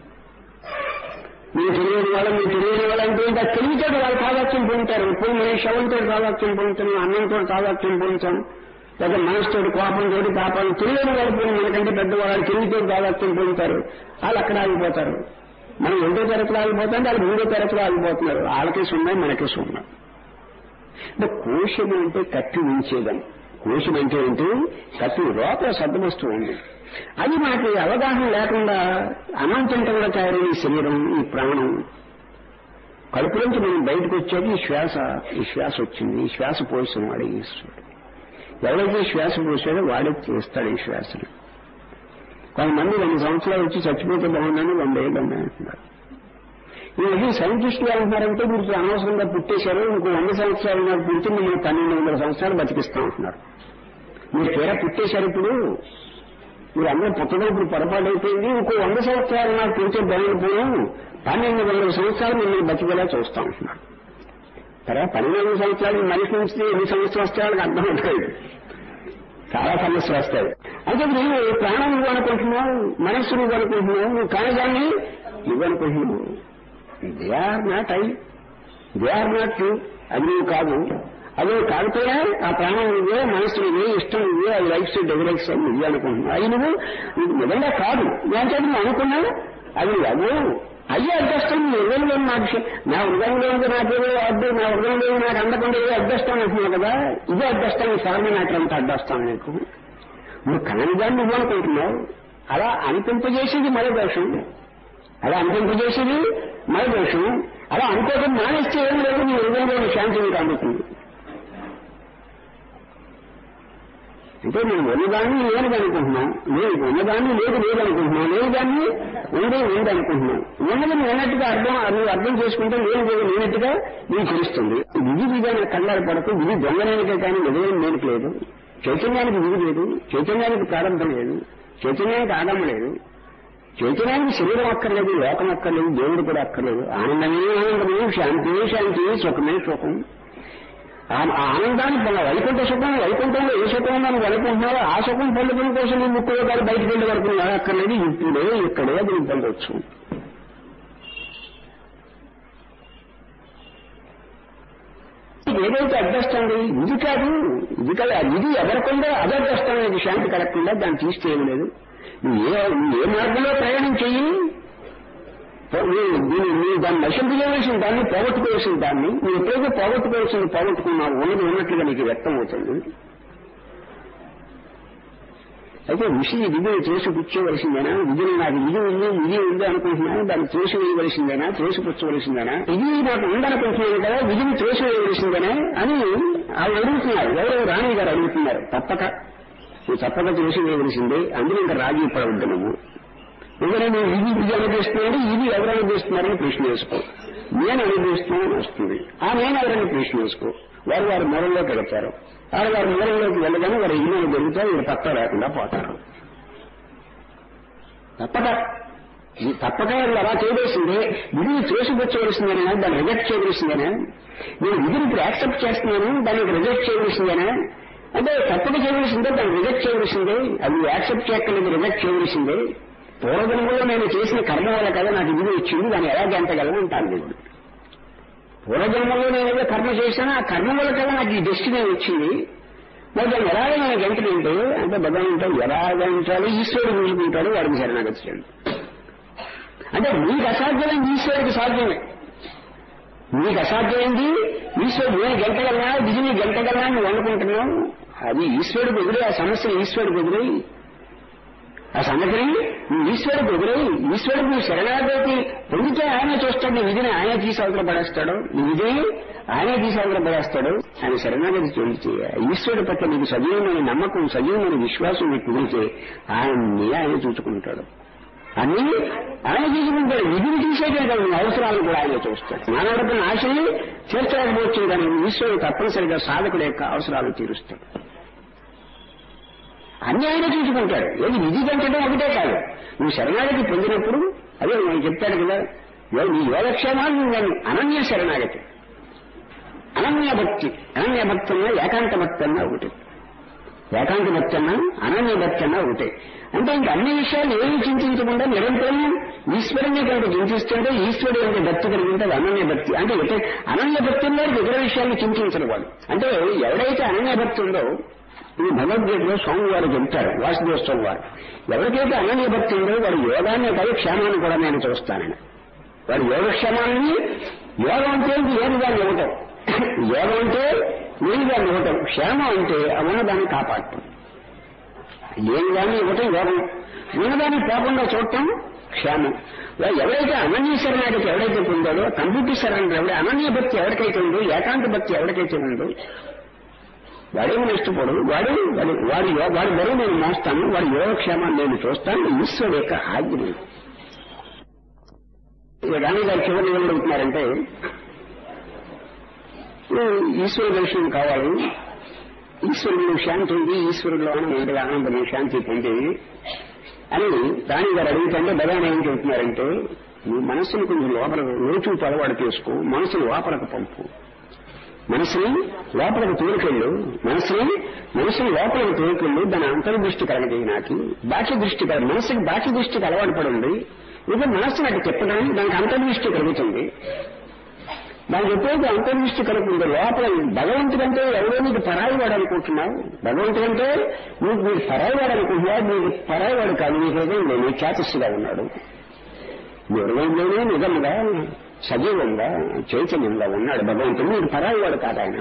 మీరు తెలియని వాళ్ళ మీరు తెలియని వాళ్ళ అంటే ఇంకా తెలివితో వాళ్ళు తాదాత్యం పొందుతారు ఇప్పుడు మేము శవంతో తాదాత్యం పొందుతాం అన్నంతో తాదాత్యం పొందుతాం లేదా మనసుతో కోపంతో పాపం తెలియని వాళ్ళు పోయి మనకంటే పెద్దవాళ్ళు తెలివితో తాదాత్యం పొందుతారు వాళ్ళు అక్కడ ఆగిపోతారు మనం రెండో తరగతిలో ఆగిపోతాం వాళ్ళు మూడో తరగతిలో ఆగిపోతున్నారు వాళ్ళకే సున్నాయి మనకే సున్నాయి అంటే కోశం అంటే కత్తి ఉంచేదని కోశం అంటే ఏంటి కత్తి లోపల సద్దవస్తువు ఉంది అది మనకి అవగాహన లేకుండా అన్నం తింట కూడా తయారైన ఈ శరీరం ఈ ప్రాణం కడుపు నుంచి మనం బయటకు వచ్చేది ఈ శ్వాస ఈ శ్వాస వచ్చింది ఈ శ్వాస పోసిన వాడే ఈశ్వరుడు ఎవరైతే శ్వాస పోసాడో వాడే చేస్తాడు ఈ శ్వాసను కొంతమంది రెండు సంవత్సరాలు వచ్చి చచ్చిపోతే బాగుందని వంద ఏళ్ళు అంటున్నారు ఈ మధ్య సైంటిస్టులు ఏమంటున్నారంటే మీరు అనవసరంగా పుట్టేశారు ఇంకో వంద సంవత్సరాలు నాకు పుట్టి మిమ్మల్ని పన్నెండు వందల సంవత్సరాలు బతికిస్తాం అంటున్నారు మీరు తీరా పుట్టేశారు ఇప్పుడు మీరు అందరూ పుట్టడం ఇప్పుడు పొరపాటు అయిపోయింది ఇంకో వంద సంవత్సరాలు నాకు పుడితే బాగుండిపోయాం పన్నెండు వందల సంవత్సరాలు మిమ్మల్ని బతికేలా చూస్తాం అంటున్నారు తర్వాత పన్నెండు సంవత్సరాలు మనిషి నుంచి ఎన్ని సంవత్సరాలు వస్తాయో అర్థం అవుతుంది చాలా సమస్యలు వస్తాయి అయితే నువ్వు ప్రాణం నువ్వు అనుకుంటున్నావు మనస్సు నువ్వు అనుకుంటున్నావు నువ్వు కానిదాన్ని నువ్వు అనుకుంటున్నావు they are not I they are not you అది నువ్వు కాదు అది నువ్వు కాకపోయినా ఆ ప్రాణం నువ్వే మనస్సు నువ్వే ఇష్టం నువ్వే అది లైఫ్ డెవలప్స్ అని నువ్వే అనుకుంటున్నావు అది నువ్వు నువ్వు నిజంగా కాదు నేను నువ్వు అనుకున్నావు అది అవ్వు అయ్యే అడ్జస్టం హృదయంలో నా విషయం నా హృదయంలో ఉంది నాకేదో అడ్డు నా హృదయంలో నాకు అందకుండా ఏదో అడ్జస్టాన్ని అంటున్నావు కదా ఇదే అడ్జస్టాన్ని సారమే నాకు అంత అడ్డస్తాను నీకు నువ్వు కానిదాన్ని నువ్వు అనుకుంటున్నావు అలా అనిపింపజేసేది మరో దోషం అలా అనిపింపజేసేది మరో దోషం అలా అనుకోవడం మానేస్తే ఏం లేదు నీ హృదయంలో శాంతి నీకు అందుతుంది అంటే నేను ఉన్నదాన్ని లేనిది అనుకుంటున్నాం లేదు ఉన్నదాన్ని లేదు లేదు అనుకుంటున్నాం లేనిదాన్ని ఉంది ఉంది అనుకుంటున్నాం ఉన్నది ఉన్నట్టుగా అర్థం నువ్వు అర్థం చేసుకుంటే లేదు లేదు లేనట్టుగా నీకు తెలుస్తుంది విధి విధాన కంగారు పడకు విధి దొంగనేనికే కానీ నిజమైన నేనికి లేదు చైతన్యానికి విధి లేదు చైతన్యానికి ప్రారంభం లేదు చైతన్యానికి ఆగమ లేదు చైతన్యానికి శరీరం అక్కర్లేదు లోకం అక్కర్లేదు దేవుడు కూడా అక్కర్లేదు ఆనందమే ఆనందమే శాంతి శాంతి సుఖమే సుఖం ఆ ఆ ఆనందాన్ని పొంద వైకుంఠ సుఖం వైకుంఠంలో ఏ సుఖం ఉందని అనుకుంటున్నారో ఆ సుఖం పొందడం కోసం నువ్వు ముక్కులో గారు బయటకు వెళ్ళే వరకు నాకు అక్కర్లేదు ఇప్పుడే ఇక్కడే దీన్ని పొందవచ్చు ఏదైతే అడ్డొస్తుంది ఇది కాదు ఇది కాదు ఇది ఎవరికుండా అదడ్డొస్తాం ఇది శాంతి కలగకుండా దాన్ని తీసేయలేదు నువ్వు ఏ నువ్వు ఏ మార్గంలో ప్రయాణం చెయ్యి నువ్వు దీన్ని నువ్వు దాన్ని నశింపజేయవలసిన దాన్ని పోగొట్టుకోవాల్సిన దాన్ని నువ్వు ఎప్పుడైతే పోగొట్టుకోవాల్సింది పోగొట్టుకున్నావు ఉన్నది ఉన్నట్లుగా నీకు వ్యక్తం అవుతుంది అయితే ఋషి విధిని చేసి పుచ్చేవలసిందేనా విధిని నాకు విధి ఉంది విధి ఉంది అనుకుంటున్నాను దాన్ని చేసి వేయవలసిందేనా చేసి పుచ్చవలసిందేనా ఇది నాకు ఉందనుకుంటున్నాను కదా విధిని చేసి వేయవలసిందేనా అని ఆవిడ అడుగుతున్నారు ఎవరో రాణి గారు అడుగుతున్నారు తప్పక నువ్వు తప్పక చేసి వేయవలసిందే అందులో ఇంకా రాజీ పడవద్దు నువ్వు ఎందుకంటే నువ్వు ఇది విధి అనుభవిస్తున్నాడు ఇది ఎవరు అనుభవిస్తున్నారని ప్రశ్న వేసుకో నేను అనుభవిస్తున్నాను వస్తుంది ఆ నేను ఎవరని ప్రశ్న వేసుకో వారు వారి మూలంలోకి వెళతారు వారు వారి మూలంలోకి వెళ్ళగానే వారి ఇల్లు దొరుకుతారు వీరు పక్క లేకుండా పోతారు తప్పక ఈ తప్పక వీళ్ళు అలా చేయవలసిందే విధిని తోసిపుచ్చవలసిందేనా దాన్ని రిజెక్ట్ చేయవలసిందేనా నేను విధిని ఇప్పుడు యాక్సెప్ట్ చేస్తున్నాను దాన్ని రిజెక్ట్ చేయవలసిందేనా అంటే తప్పక చేయవలసిందే దాన్ని రిజెక్ట్ చేయవలసిందే అది యాక్సెప్ట్ చేయక్కర్లేదు రిజెక్ట్ చేయవలసిందే పూర్వజన్మలో నేను చేసిన కర్మ వల్ల కదా నాకు విధి వచ్చింది దాన్ని ఎలా గంటగలను అంటాను దేవుడు పూర్వజన్మలో నేను ఏదో కర్మ చేశాను ఆ కర్మ వల్ల కదా నాకు ఈ డెస్టినీ వచ్చింది మరి దాన్ని ఎలాగ నేను గంటలంటే అంటే భగవంతుడు ఎలా గంటాలి ఈశ్వరుడు చూసుకుంటాడు వాడికి శరణాగతి చేయండి అంటే మీకు అసాధ్యమైంది ఈశ్వరుడికి సాధ్యమే మీకు అసాధ్యమైంది ఈశ్వరుడు నేను గంటగలనా విధిని గంటగలనా అని నువ్వు అనుకుంటున్నావు అది ఈశ్వరుడికి ఎదురే ఆ సమస్య ఈశ్వరుడికి ఎదురే ఆ సంగతిని నువ్వు ఈశ్వరుడికి ఎదురై ఈశ్వరుడికి నువ్వు శరణాగతి పొందితే ఆయన చూస్తాడు నీ విధిని ఆయన తీసి అవతల పడేస్తాడు నీ విధిని ఆయన తీసి అవతల పడేస్తాడు ఆయన శరణాగతి చెందితే ఈశ్వరుడి పట్ల నీకు సజీవమైన నమ్మకం సజీవమైన విశ్వాసం నీకు కుదిరితే ఆయన్ని ఆయన చూసుకుంటాడు అని ఆయన తీసుకుంటాడు విధిని తీసేటే కాదు నీ అవసరాలను కూడా ఆయన చూస్తాడు మానవుడికి ఆశని తీర్చలేకపోవచ్చు కానీ ఈశ్వరుడు తప్పనిసరిగా సాధకుడు యొక్క అవసరాలు తీరుస్తాడు అన్ని ఆయన చూసుకుంటాడు ఏది విధి కంటడం ఒకటే కాదు నువ్వు శరణాగతి పొందినప్పుడు అదే నేను చెప్తాను కదా యో- నీ యోగక్షేమాలు నేను అనన్య శరణాగతి అనన్య భక్తి అనన్య భక్తి అన్నా ఏకాంత భక్తి అన్నా ఒకటి ఏకాంత భక్తి అన్నా అనన్య భక్తి అన్నా ఒకటే అంటే ఇంక అన్ని విషయాలు ఏమి చింతించకుండా నిరంతరం ఈశ్వరుని కనుక చింతిస్తుంటే ఈశ్వరుడు యొక్క భక్తి కలిగి ఉంటుంది అనన్య భక్తి అంటే ఎట- అనన్య భక్తి ఉన్నవాడికి ఇతర విషయాన్ని చింతించడు వాడు అంటే ఎవడైతే అనన్య భక్తి ఉందో ఈ భగవద్గీతలో స్వామివారు చెప్తారు వాసుదేవ స్వామి వారు ఎవరికైతే అనన్య భక్తి ఉందో వాడు యోగాన్ని కాదు క్షేమాన్ని కూడా నేను చూస్తానని వాడు యోగక్షేమాన్ని యోగం అంటే ఏంటి ఏది దాన్ని ఇవ్వటం యోగం అంటే ఏది దాన్ని ఇవ్వటం క్షేమం అంటే ఆ ఉన్నదాన్ని కాపాడటం లేని దాన్ని ఇవ్వటం యోగం ఉన్నదాన్ని పోకుండా చూడటం క్షేమం ఎవరైతే అనన్య శరణాగతి ఎవరైతే పొందాడో కంప్యూటర్ శరణ ఎవడ అనన్య భక్తి ఎవరికైతే ఉందో ఏకాంత భక్తి ఎవరికైతే ఉందో వాడేమి నష్టపోడు వాడు వాడు వాడి యో- వాడి బరువు నేను మోస్తాను వాడి యోగక్షేమాన్ని నేను చూస్తాను ఈశ్వరుడు యొక్క ఆజ్ఞ ఇక రాణి గారు చివరి ఏం అడుగుతున్నారంటే ఈశ్వర దర్శనం కావాలి ఈశ్వరుడు శాంతి ఉంది ఈశ్వరుడు ఆనందం ఆనందం శాంతి పొందేది అని రాణి గారు అడుగుతుంటే భగవాన్ ఏం చెబుతున్నారంటే నీ మనసుని కొంచెం లోపల రోజు పొలవాడు చేసుకో మనసుని లోపలకు పంపు మనసుని లోపలికి తోలుకెళ్ళు మనసుని మనసుని లోపలికి తోలుకెళ్ళు దాని అంతర్దృష్టి కలగదు నాకు బాహ్య దృష్టి కల మనసుకి బాహ్య దృష్టికి అలవాటు పడి ఉంది ఇక మనసు నాకు తిప్పడం దానికి అంతర్దృష్టి కలుగుతుంది దానికి ఎప్పుడైతే అంతర్దృష్టి కలుగుతుందో లోపల భగవంతుడంటే ఎవరో నీకు పరాయివాడు అనుకుంటున్నావు భగవంతుడంటే నీకు మీరు పరాయివాడు అనుకుంటున్నావు నీకు పరాయివాడు కాదు నీకు హృదయంలో నీ చేతస్సుగా ఉన్నాడు నీ హృదయంలోనే నిజంగా సజీవంగా చైతన్యంగా ఉన్నాడు భగవంతుడు నీకు పరాయివాడు కాదు ఆయన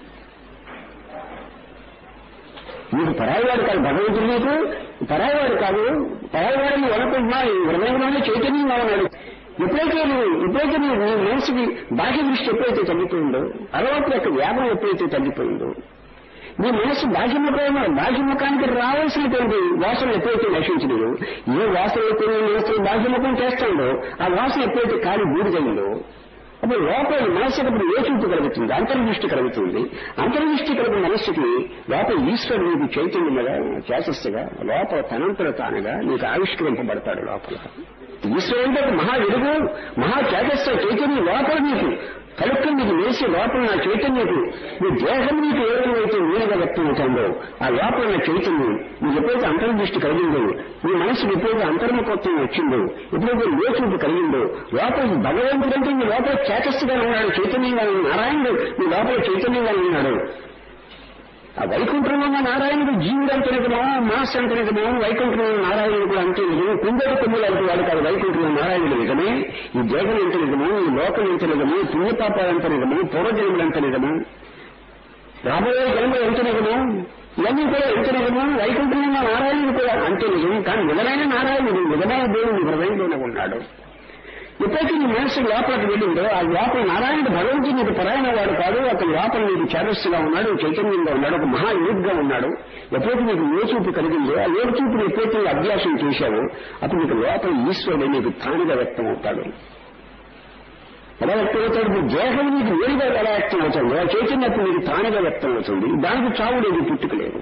నీకు పరాయివాడు కాదు భగవంతుడు నీకు పరాయివాడు కాదు పరాయివాడు నువ్వు అనుకుంటున్నా ఈ హృదయంలోనే చైతన్యంగా ఉన్నాడు ఎప్పుడైతే నువ్వు ఎప్పుడైతే నువ్వు నీ మనసుకి బాహ్య దృష్టి ఎప్పుడైతే తగ్గిపోయిందో అలవాటు యొక్క వ్యాపం ఎప్పుడైతే తగ్గిపోయిందో నీ మనసు బాహ్యముఖమైన బాహ్యముఖానికి రావాల్సినటువంటి వాసనలు ఎప్పుడైతే నశించినాయో ఏ వాసన అయితే నీ మనసు బాహ్యముఖం చేస్తుందో ఆ వాసన ఎప్పుడైతే కాలి బూడిదైందో అప్పుడు లోపల మనస్సుకి అప్పుడు ఏ చూపు కలుగుతుంది అంతర్దృష్టి కలుగుతుంది అంతర్దృష్టి కలిగిన మనస్సుకి లోపల ఈశ్వరుడు నీకు చైతన్యముగా చేసస్సుగా లోపల తనంతర తానుగా నీకు ఆవిష్కరింపబడతాడు లోపల ఈశ్వరుడు అంటే ఒక మహా వెలుగు మహా చేతస్సు చైతన్యం లోపల నీకు కలుక్కు నీకు వేసి లోపల నా చైతన్యకు నీ దేహం నీకు ఏ విధమైతే నేనుగా వ్యక్తం అవుతుందో ఆ లోపల నా చైతన్యం నీకు ఎప్పుడైతే అంతర్దృష్టి కలిగిందో నీ మనసుకు ఎప్పుడైతే అంతర్ముఖత్వం వచ్చిందో ఎప్పుడైతే లోచూపు కలిగిందో లోపల భగవంతుడు అంటే నీ లోపల చేతస్సుగా ఉన్నాడు చైతన్యంగా ఉన్నాడు నారాయణుడు నీ లోపల చైతన్యంగా ఉన్నాడు ఆ వైకుంఠంలో ఉన్న నారాయణుడు జీవుడు అంటే నిజమో మాస్ అంటే నిజమో వైకుంఠంలో ఉన్న నారాయణుడు కూడా అంటే నిజమో కుందేటి కొమ్ములు అంటే వాడు కాదు వైకుంఠంలో నారాయణుడు నిజమే ఈ దేహం ఎంత నిజమో ఈ లోకం ఎంత నిజమో పుణ్యపాపాలు ఎంత నిజమో పూర్వజన్మలు ఎంత నిజమో రాబోయే జన్మలు ఎంత నిజమో ఇవన్నీ కూడా ఎంత నిజమో వైకుంఠంలో ఉన్న నారాయణుడు కూడా అంతే నిజం కానీ నిజమైన నారాయణుడు నిజమైన దేవుడు హృదయంలోనే ఉన్నాడు ఎప్పుడైతే నీ మనసు లోపలికి వెళ్ళిందో ఆ లోపల నారాయణుడు భగవంతుడు నీకు పరాయణ వాడు కాదు అతని లోపల నీకు చేరస్సుగా ఉన్నాడు చైతన్యంగా ఉన్నాడు ఒక మహాయోగ్గా ఉన్నాడు ఎప్పుడైతే నీకు చూపు కలిగిందో ఆ చూపుని ఎప్పుడైతే నువ్వు అభ్యాసం చేశావో అప్పుడు నీకు లోపల ఈశ్వరుడు నీకు తానుగా వ్యక్తం అవుతాడు ఎలా వ్యక్తం అవుతాడు ఇప్పుడు దేహం నీకు వేరుగా ఎలా వ్యక్తం అవుతుంది ఆ చైతన్యప్పుడు నీకు తానుగా వ్యక్తం అవుతుంది దానికి చావు లేదు పుట్టుక లేదు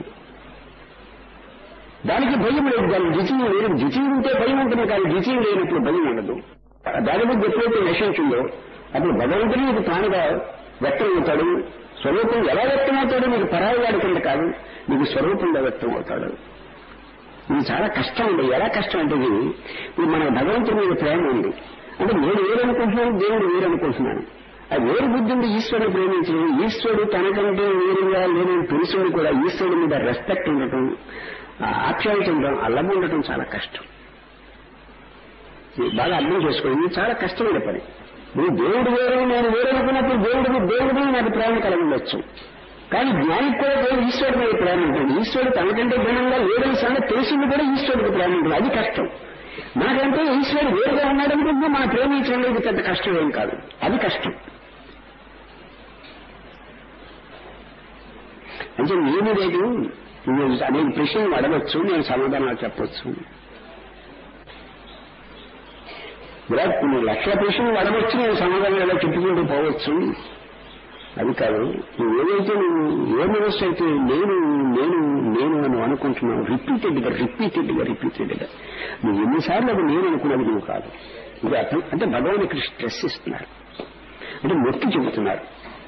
దానికి భయం లేదు దాని ద్వితీయం లేదు ద్వితీయం ఉంటే భయం ఉంటుంది కానీ ద్వితీయం లేనప్పుడు భయం ఉండదు దాని మీద ఎప్పుడైతే నశించిందో అప్పుడు భగవంతుడు నీకు తానుగా వ్యక్తం అవుతాడు స్వరూపం ఎలా వ్యక్తం అవుతాడో నీకు పరాయివాడి కింద కాదు నీకు స్వరూపంగా వ్యక్తం అవుతాడు ఇది చాలా కష్టం ఉంది ఎలా కష్టం అంటే ఇది ఇది మన భగవంతుడి మీద ప్రేమ ఉంది అంటే నేను వేరనుకుంటున్నాను దేవుడు వేరనుకుంటున్నాను అది వేరు బుద్ధి ఉంది ఈశ్వరుడు ప్రేమించడం ఈశ్వరుడు తనకంటే వేరుగా లేని తెలుసుని కూడా ఈశ్వరుడి మీద రెస్పెక్ట్ ఉండటం ఆప్యాయత ఉండడం అల్లం ఉండటం చాలా కష్టం బాగా అర్థం చేసుకోండి ఇది చాలా కష్టమైన పని నువ్వు దేవుడు వేరు నేను వేరు అనుకున్నప్పుడు దేవుడు దేవుడు నాకు ప్రేమ కలిగి ఉండొచ్చు కానీ జ్ఞానికి కూడా దేవుడు ఈశ్వరుడు మీద ప్రేమ ఉంటుంది ఈశ్వరుడు తనకంటే భిన్నంగా లేడని సంగతి తెలిసింది కూడా ఈశ్వరుడికి ప్రేమ ఉంటుంది అది కష్టం నాకంటే ఈశ్వరుడు వేరుగా ఉన్నాడు అనుకుంటే మన ప్రేమించడం లేదు పెద్ద కష్టం ఏం కాదు అది కష్టం అంటే నేను లేదు నేను అనేక ప్రశ్నలు అడగచ్చు నేను సమాధానాలు చెప్పొచ్చు విరాట్ కొన్ని లక్షల ప్రశ్నలు అడగచ్చు నేను సమాధానం ఎలా చెప్పుకుంటూ పోవచ్చు అది కాదు నువ్వు ఏదైతే నువ్వు ఏ మనస్సు అయితే నేను నేను నేను అని అనుకుంటున్నావు రిపీటెడ్ గా రిపీటెడ్ గా రిపీటెడ్ గా నువ్వు ఎన్నిసార్లు అది నేను అనుకున్నది నువ్వు కాదు ఇది అర్థం అంటే భగవాన్ ఇక్కడ స్ట్రెస్ ఇస్తున్నారు అంటే మొత్తి చెబుతున్నారు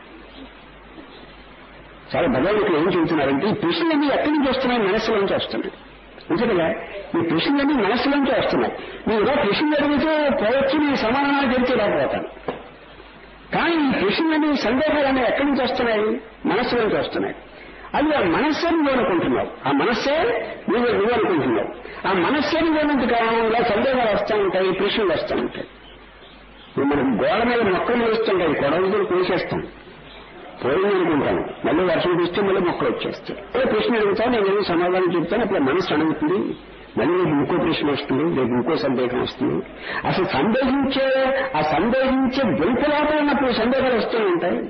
చాలా భగవాన్ ఇక్కడ ఏం చెబుతున్నారంటే ఈ ప్రశ్నలన్నీ ఎక్కడి నుంచి వస్తున్నాయి మనస్సులోంచి వస్తున్నాయి అంతే కదా ఈ ప్రశ్నలన్నీ మనస్సులోంచి వస్తున్నాయి మీరు ఇలా ప్రశ్నలు అడిగితే పోవచ్చు నేను సమాధానాలు చెబితే రాకపోతాను కానీ ఈ ప్రశ్నలన్నీ సందేహాలన్నీ ఎక్కడి నుంచి వస్తున్నాయి మనస్సు నుంచి వస్తున్నాయి అది ఆ మనస్సే నువ్వు అనుకుంటున్నావు ఆ మనస్సే నువ్వు నువ్వు అనుకుంటున్నావు ఆ మనస్సే నువ్వు అన్నంత కారణంగా సందేహాలు వస్తూ ఉంటాయి ప్రశ్నలు వస్తూ ఉంటాయి ఇప్పుడు మనం గోడ మీద మొక్కలు వేస్తుంటాయి గొడవలు కోసేస్తాం పోయింది అనుకుంటాను మళ్ళీ వర్షం చూస్తే మళ్ళీ మొక్కలు వచ్చేస్తాయి అదే ప్రశ్న అడుగుతాను నేను ఏదో సమాధానం చెప్తాను అప్పుడు మనసు అడుగుతుంది మళ్ళీ రేపు ఇంకో ప్రశ్న వస్తుంది రేపు ఇంకో సందేహం వస్తుంది అసలు సందేహించే ఆ సందేహించే గొంతు లోపల ఉన్నప్పుడు సందేహాలు వస్తూ ఉంటాయి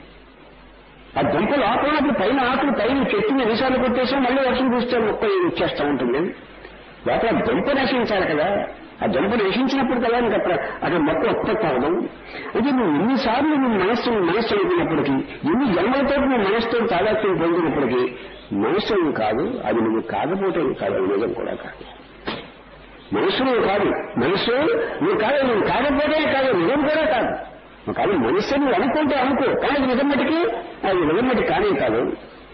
ఆ గొంతు లోపల ఉన్నప్పుడు పైన ఆకులు పైన చెట్టుని ఎన్నిసార్లు కొట్టేసి మళ్ళీ వర్షం చూస్తే మొక్క వచ్చేస్తూ ఉంటుంది లోపల గొంతు నశించాలి కదా ఆ జంపు నశించినప్పుడు కదా నీకు అక్కడ అక్కడ మొక్క ఉత్పత్తి అవ్వడం అయితే నువ్వు ఎన్నిసార్లు నువ్వు మనస్సు మనస్సు అనుకున్నప్పటికీ ఎన్ని జన్మలతో నువ్వు మనస్సుతో తాదాత్మ్యం పొందినప్పటికీ మనస్సు నువ్వు కాదు అది నువ్వు కాకపోతే నువ్వు కాదు అది నిజం కూడా కాదు మనస్సు నువ్వు కాదు మనస్సు నువ్వు కాదు నువ్వు కాకపోతే కాదు నిజం కూడా కాదు నువ్వు కాదు మనస్సు నువ్వు అనుకుంటే అనుకో కానీ అది నిజం మటుకి అది నిజం మటుకు కానే కాదు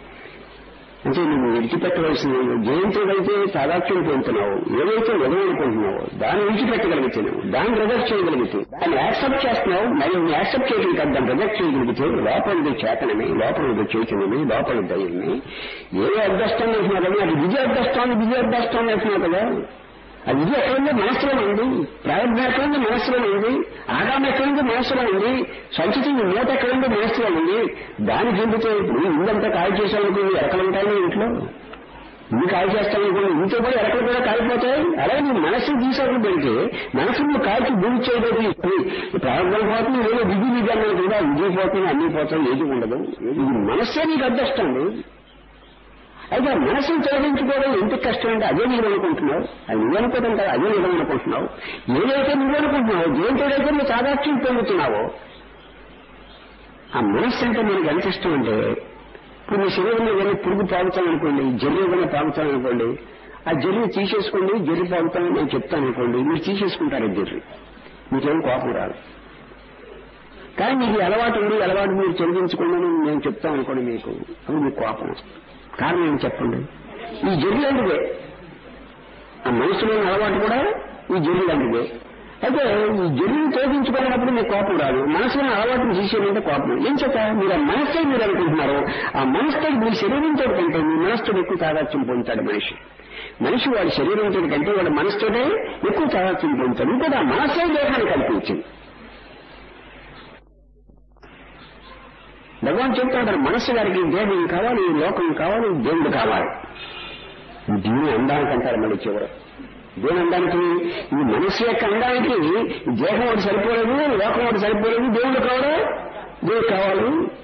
అంటే నువ్వు విడిచిపెట్టవలసిన జయంతుడైతే తాదాత్మ్యం పొందుతున్నావు ఏదైతే వదలనుకుంటున్నావో దాన్ని విడిచిపెట్టగలిగితే నువ్వు దాన్ని రిజెక్ట్ చేయగలిగితే దాన్ని యాక్సెప్ట్ చేస్తున్నావు మరి నువ్వు యాక్సెప్ట్ చేయడం కాదు దాన్ని రిజెక్ట్ చేయగలిగితే లోపలిది చేతనమే లోపలిది చైతన్యమే లోపలి ధైర్యమే ఏ అడ్డస్తాన్ని వేసినా కదా అది విజయ అడ్డస్తాన్ని విజయ అడ్డస్తాన్ని వేసినా కదా ఆ విధి ఎక్కడుందో మనస్సులో ఉంది ప్రారంభం ఎక్కడుందో మనస్సులో ఉంది ఆగామ ఎక్కడుందో మనస్సులో ఉంది సంచితి మూట ఎక్కడుందో మనస్సులో ఉంది దాని చెందితే ఇప్పుడు ఇందంతా కాయ చేసామనుకో ఎరకలు ఉంటాయి ఇంట్లో ఇన్ని కాయ చేస్తామనుకో ఇంట్లో కూడా ఎరకలు కూడా కాలిపోతాయి అలాగే నువ్వు మనస్సును తీసేప్పుడు పెడితే మనసు నువ్వు కాల్చి భూమి చేయడానికి ప్రారంభం పోతుంది ఏదో విధి విధానం కూడా విజయ పోతుంది అన్ని పోతాయి ఏది ఉండదు ఇది మనస్సే నీకు అడ్డస్తుంది అయితే మనసును తొలగించుకోవడం ఎంత కష్టం అంటే అదే నువ్వు అనుకుంటున్నావు అది నువ్వు అనుకోవడం కాదు అదే నిజం అనుకుంటున్నావు ఏదైతే నువ్వు అనుకుంటున్నావు దేంతోడైతే నువ్వు సాదాక్ష్యం పొందుతున్నావో ఆ మనస్సు అంటే మనకి ఎంత ఇష్టం అంటే ఇప్పుడు మీ శరీరంలో ఏదైనా పురుగు పాగుతామనుకోండి జర్రి ఏదైనా పాగుతామనుకోండి ఆ జర్రి తీసేసుకోండి జర్రి పాగుతామని నేను చెప్తాను అనుకోండి మీరు తీసేసుకుంటారు ఆ జర్రి మీకేం కోపం రాదు కానీ మీకు ఈ అలవాటు ఉంది ఈ అలవాటు మీరు చెల్లించుకోండి అని నేను చెప్తాను అనుకోండి మీకు అప్పుడు మీకు కోపం వస్తుంది కారణం ఏం చెప్పండి ఈ జర్రి లాంటిదే ఆ మనసులోని అలవాటు కూడా ఈ జర్రి లాంటిదే అయితే ఈ జర్రిని తోగించుకున్నప్పుడు మీకు కోపం రాదు మనసులోని అలవాటుని తీసేయాలంటే కోపం ఏం చేత మీరు ఆ మనస్సే మీరు అనుకుంటున్నారు ఆ మనసుతో మీ శరీరంతో కంటే మీ మనసుతో ఎక్కువ తాదాత్యం పొందుతాడు మనిషి మనిషి వాడి శరీరంతో కంటే వాడి మనసుతోనే ఎక్కువ తాదాత్యం పొందుతాడు ఇంకోటి ఆ మనస్సే దేహాన్ని కల్పించింది భగవాన్ చెప్తాడు మనస్సు గారికి దేహం కావాలి లోకం కావాలి దేవుడు కావాలి దీని అందానికి అంటారు మళ్ళీ చివర దేని అందానికి ఈ మనస్సు యొక్క అందానికి దేహం ఒకటి సరిపోలేదు లోకం ఒకటి సరిపోలేదు దేవుడు కావాలి దేవుడు కావాలి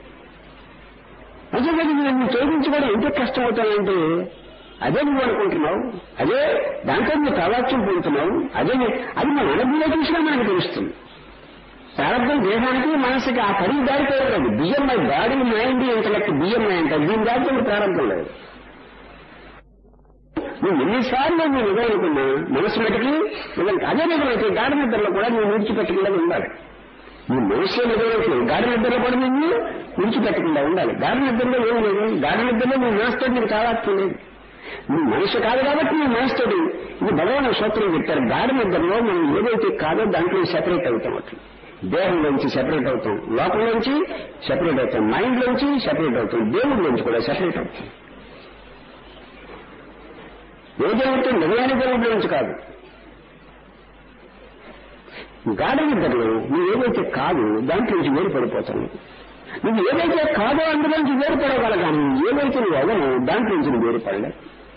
అదే కదా నువ్వు తొలగించుకోవడం ఎంత కష్టం అవుతానంటే అదే నువ్వు అనుకుంటున్నావు అదే దాంట్లో నువ్వు తాదాత్యం పొందుతున్నావు అదే నీ- అది మన అనుభవంలో చూసినా మనకు తెలుస్తుంది ప్రారంభం దేహానికి మనసుకి ఆ పని దారిపోలేదు బియ్యం మై బాడీ మైండ్ ఇంటలెక్ట్ బియ్యం అంటారు దీని దాంట్లో ప్రారంభం లేదు నువ్వు ఎన్నిసార్లు నువ్వు నిజం అనుకున్నా మనసు మటుకి నిజం అదే నిజమైతే గాఢ నిద్రలో కూడా నువ్వు విడిచిపెట్టకుండా ఉండాలి నీ మనసే నిజమైతే గాఢ నిద్రలో కూడా నిన్ను విడిచిపెట్టకుండా ఉండాలి గాఢ నిద్రలో ఏం లేదు గాఢ నిద్రలో నీ మనసుతో నీకు తాదాత్యం లేదు నీ మనసు కాదు కాబట్టి నీ మనసుతోటి ఇది భగవాన్ సూత్రం చెప్పారు గాఢ నిద్రలో మనం ఏదైతే కాదో దాంట్లో సెపరేట్ అవుతాం అట్లా దేహంలోంచి సెపరేట్ అవుతాం లోపంలోంచి సెపరేట్ అవుతాం మైండ్ లోంచి సెపరేట్ అవుతాం దేవుడిలోంచి కూడా సెపరేట్ అవుతాం ఏ దేవుడితో నిజమైన దేవుడి నుంచి కాదు గాఢ నిద్రలో నువ్వు ఏదైతే కాదు దాంట్లో నుంచి వేరుపడిపోతావు నువ్వు ఏదైతే కాదో అందులో నుంచి వేరుపడగల కానీ ఏదైతే నువ్వు అవ్వను దాంట్లో నుంచి నువ్వు వేరుపడలే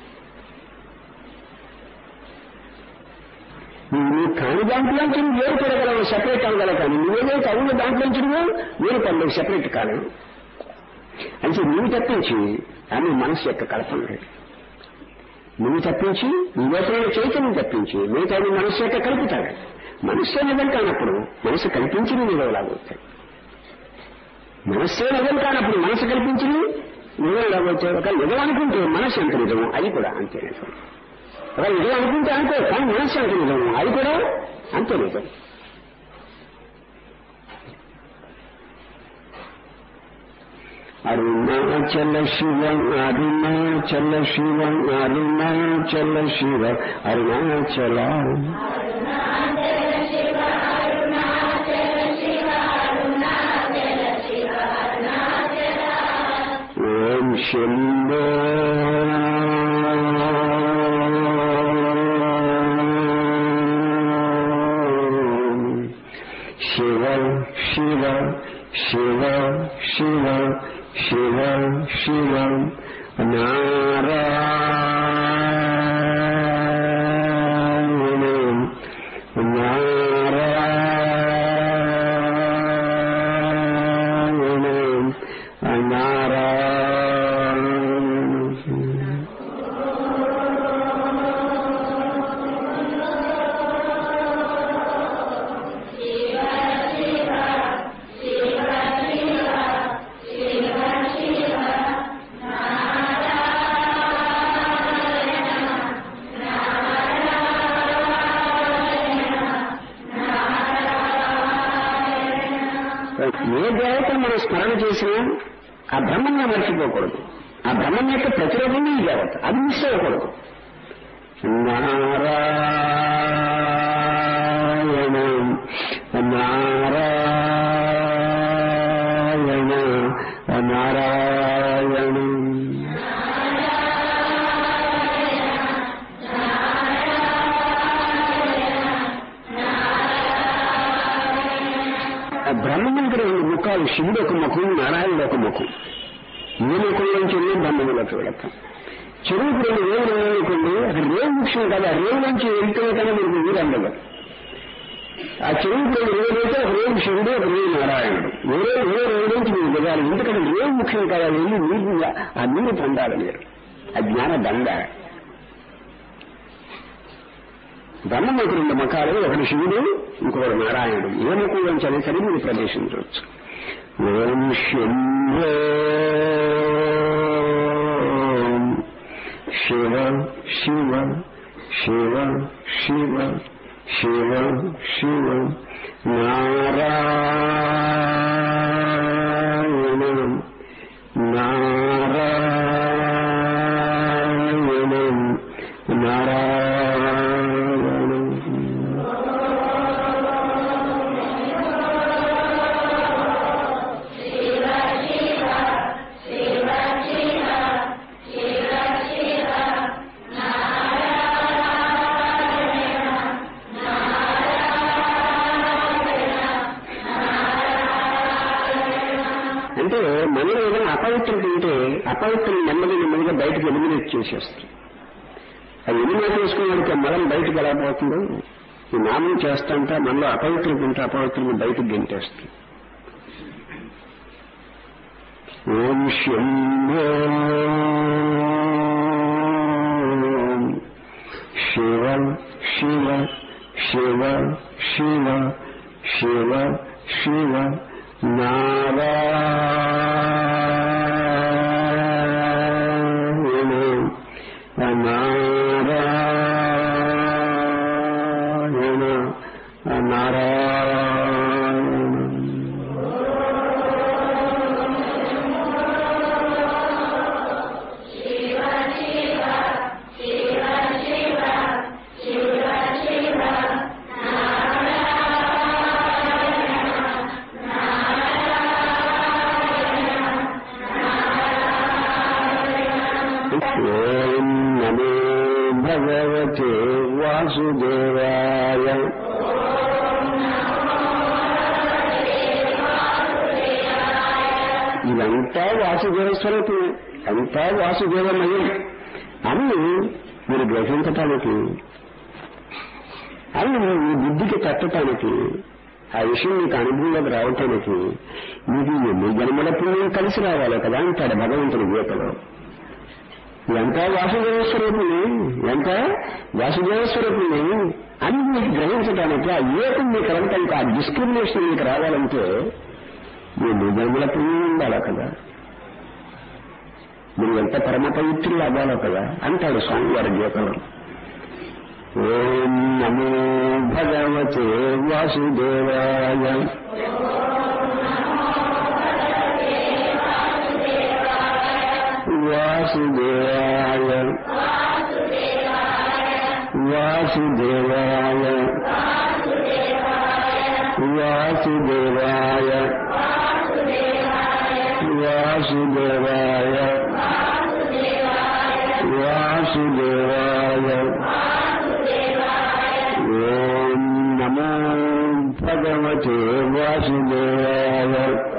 నువ్వు నీ కాని దాంట్లోంచి నువ్వు వేరుపడగలవు సెపరేట్ అవ్వగలవు కానీ నువ్వేదైతే అవును దాంట్లోంచి నువ్వు వేరుపడలేవు సెపరేట్ కాలేవు అంటే నువ్వు తప్పించి ఆమె మనసు యొక్క కల్పన లేదు నువ్వు తప్పించి నీ లోపల చైతన్యం తప్పించి మిగతా నీ మనస్సు యొక్క కలుపుతాడు మనస్సే నిజం కానప్పుడు మనసు కల్పించిన నిలవలాగవుతాయి మనస్సే నిజం కానప్పుడు మనసు కల్పించిన నిలవలాగవుతాయి ఒక నిజం అనుకుంటే మనసు ఎంత నిజం అది కూడా అంతే నిజం ఒక నిజం అనుకుంటే అంతే కానీ మనస్సు ఎంత నిజం అది కూడా అంతే నిజం అరుణాచల శివ అరుణాచల శివ అరుణాచల శివ అరుణాచల ఓం శంభో శివ శివ శివ శివ శివ శివ నారాయణ నారాయణ నారాయణ ఏ దేవతను మనం స్మరణ చేసినా ఆ బ్రహ్మని మర్చిపోకూడదు ఆ బ్రహ్మం యొక్క ప్రతిరూపమే ఈ దేవత అది మిస్ అవ్వకూడదు నారాయణ నారాయణ నారాయణ ఆ బ్రహ్మమునికి రెండు ముఖాలు శివుడు ఒక ముఖం నారాయణుడు ఒక ముఖం ఏ ముఖం నుంచి వెళ్ళి బ్రహ్మములోకి వెళతాం చెరువుకు రెండు రేవులు ఉన్నాయనుకోండి అక్కడ రేవు ముఖ్యం కాదు ఆ రేవు నుంచి వెళ్తే కానీ మీకు వీరు అందదు ఆ చెరువుకు రెండు రేవులు అయితే ఒక రేవు శివుడు ఒక రేవు నారాయణుడు వేరే వేరే రేవు నుంచి మీరు దిగాలి ఎందుకంటే రేవు ముఖ్యం కాదు అది వెళ్ళి నీరు ఆ నీరు పొందాలి మీరు ఆ జ్ఞాన దండ బ్రహ్మముఖి రెండు ముఖాలు ఒకటి శివుడు ఇంకొకటి నారాయణుడు ఏ ముఖం నుంచి అయినా సరే మీరు ప్రవేశించవచ్చు ఓం శంభో శివ శివ శివ శివ శివ శివ నారాయణ నారాయణ నారాయణ అంటే మనలో ఏదైనా అపవిత్రత ఉంటే అపవిత్రం నెమ్మది నెమ్మదిగా బయటకు ఎలిమినేట్ చేసేస్తుంది అది ఎలిమినేట్ చేసుకునే వాడికి ఆ మలం బయటకు ఎలా పోతుందో ఈ నామం చేస్తుంటే మనలో అపవిత్రత ఉంటే అపవిత్రం బయటకు గెంటేస్తుంది ఓం శంభో శివ శివ శివ శివ శివ శివ నారాయణ నారాయణ నారాయణ ఓం నమో భగవతే వాసుదేవాయ ఇదంతా వాసుదేవ స్వరూపమే అంతా వాసుదేవమయం అని మీరు గ్రహించటానికి అని మీ బుద్ధికి తట్టటానికి ఆ విషయం మీకు అనుభవంలోకి రావటానికి మీకు ఎన్ని జన్మల పుణ్యం కలిసి రావాలి కదా అంటాడు భగవంతుడి గీతలో ఎంత వాసుదేవ స్వరూపుని ఎంత వాసుదేవ స్వరూపుని అని మీకు గ్రహించడానికి ఆ ఏకం మీకు రావటానికి ఆ డిస్క్రిమినేషన్ మీకు రావాలంటే మీ నిజముల పుణ్యం ఉండాలి కదా మీరు ఎంత పరమ పవిత్రులు అవ్వాలో కదా అంటాడు స్వామి వారి గీతలో ఓం నమో భగవతే వాసుదేవాయ వాసుదేవాయ వాసుదేవాయ వాసుదేవాయ వాసుదేవాయ వాసుదేవాయ ఓం నమో భగవతే వాసుదేవాయ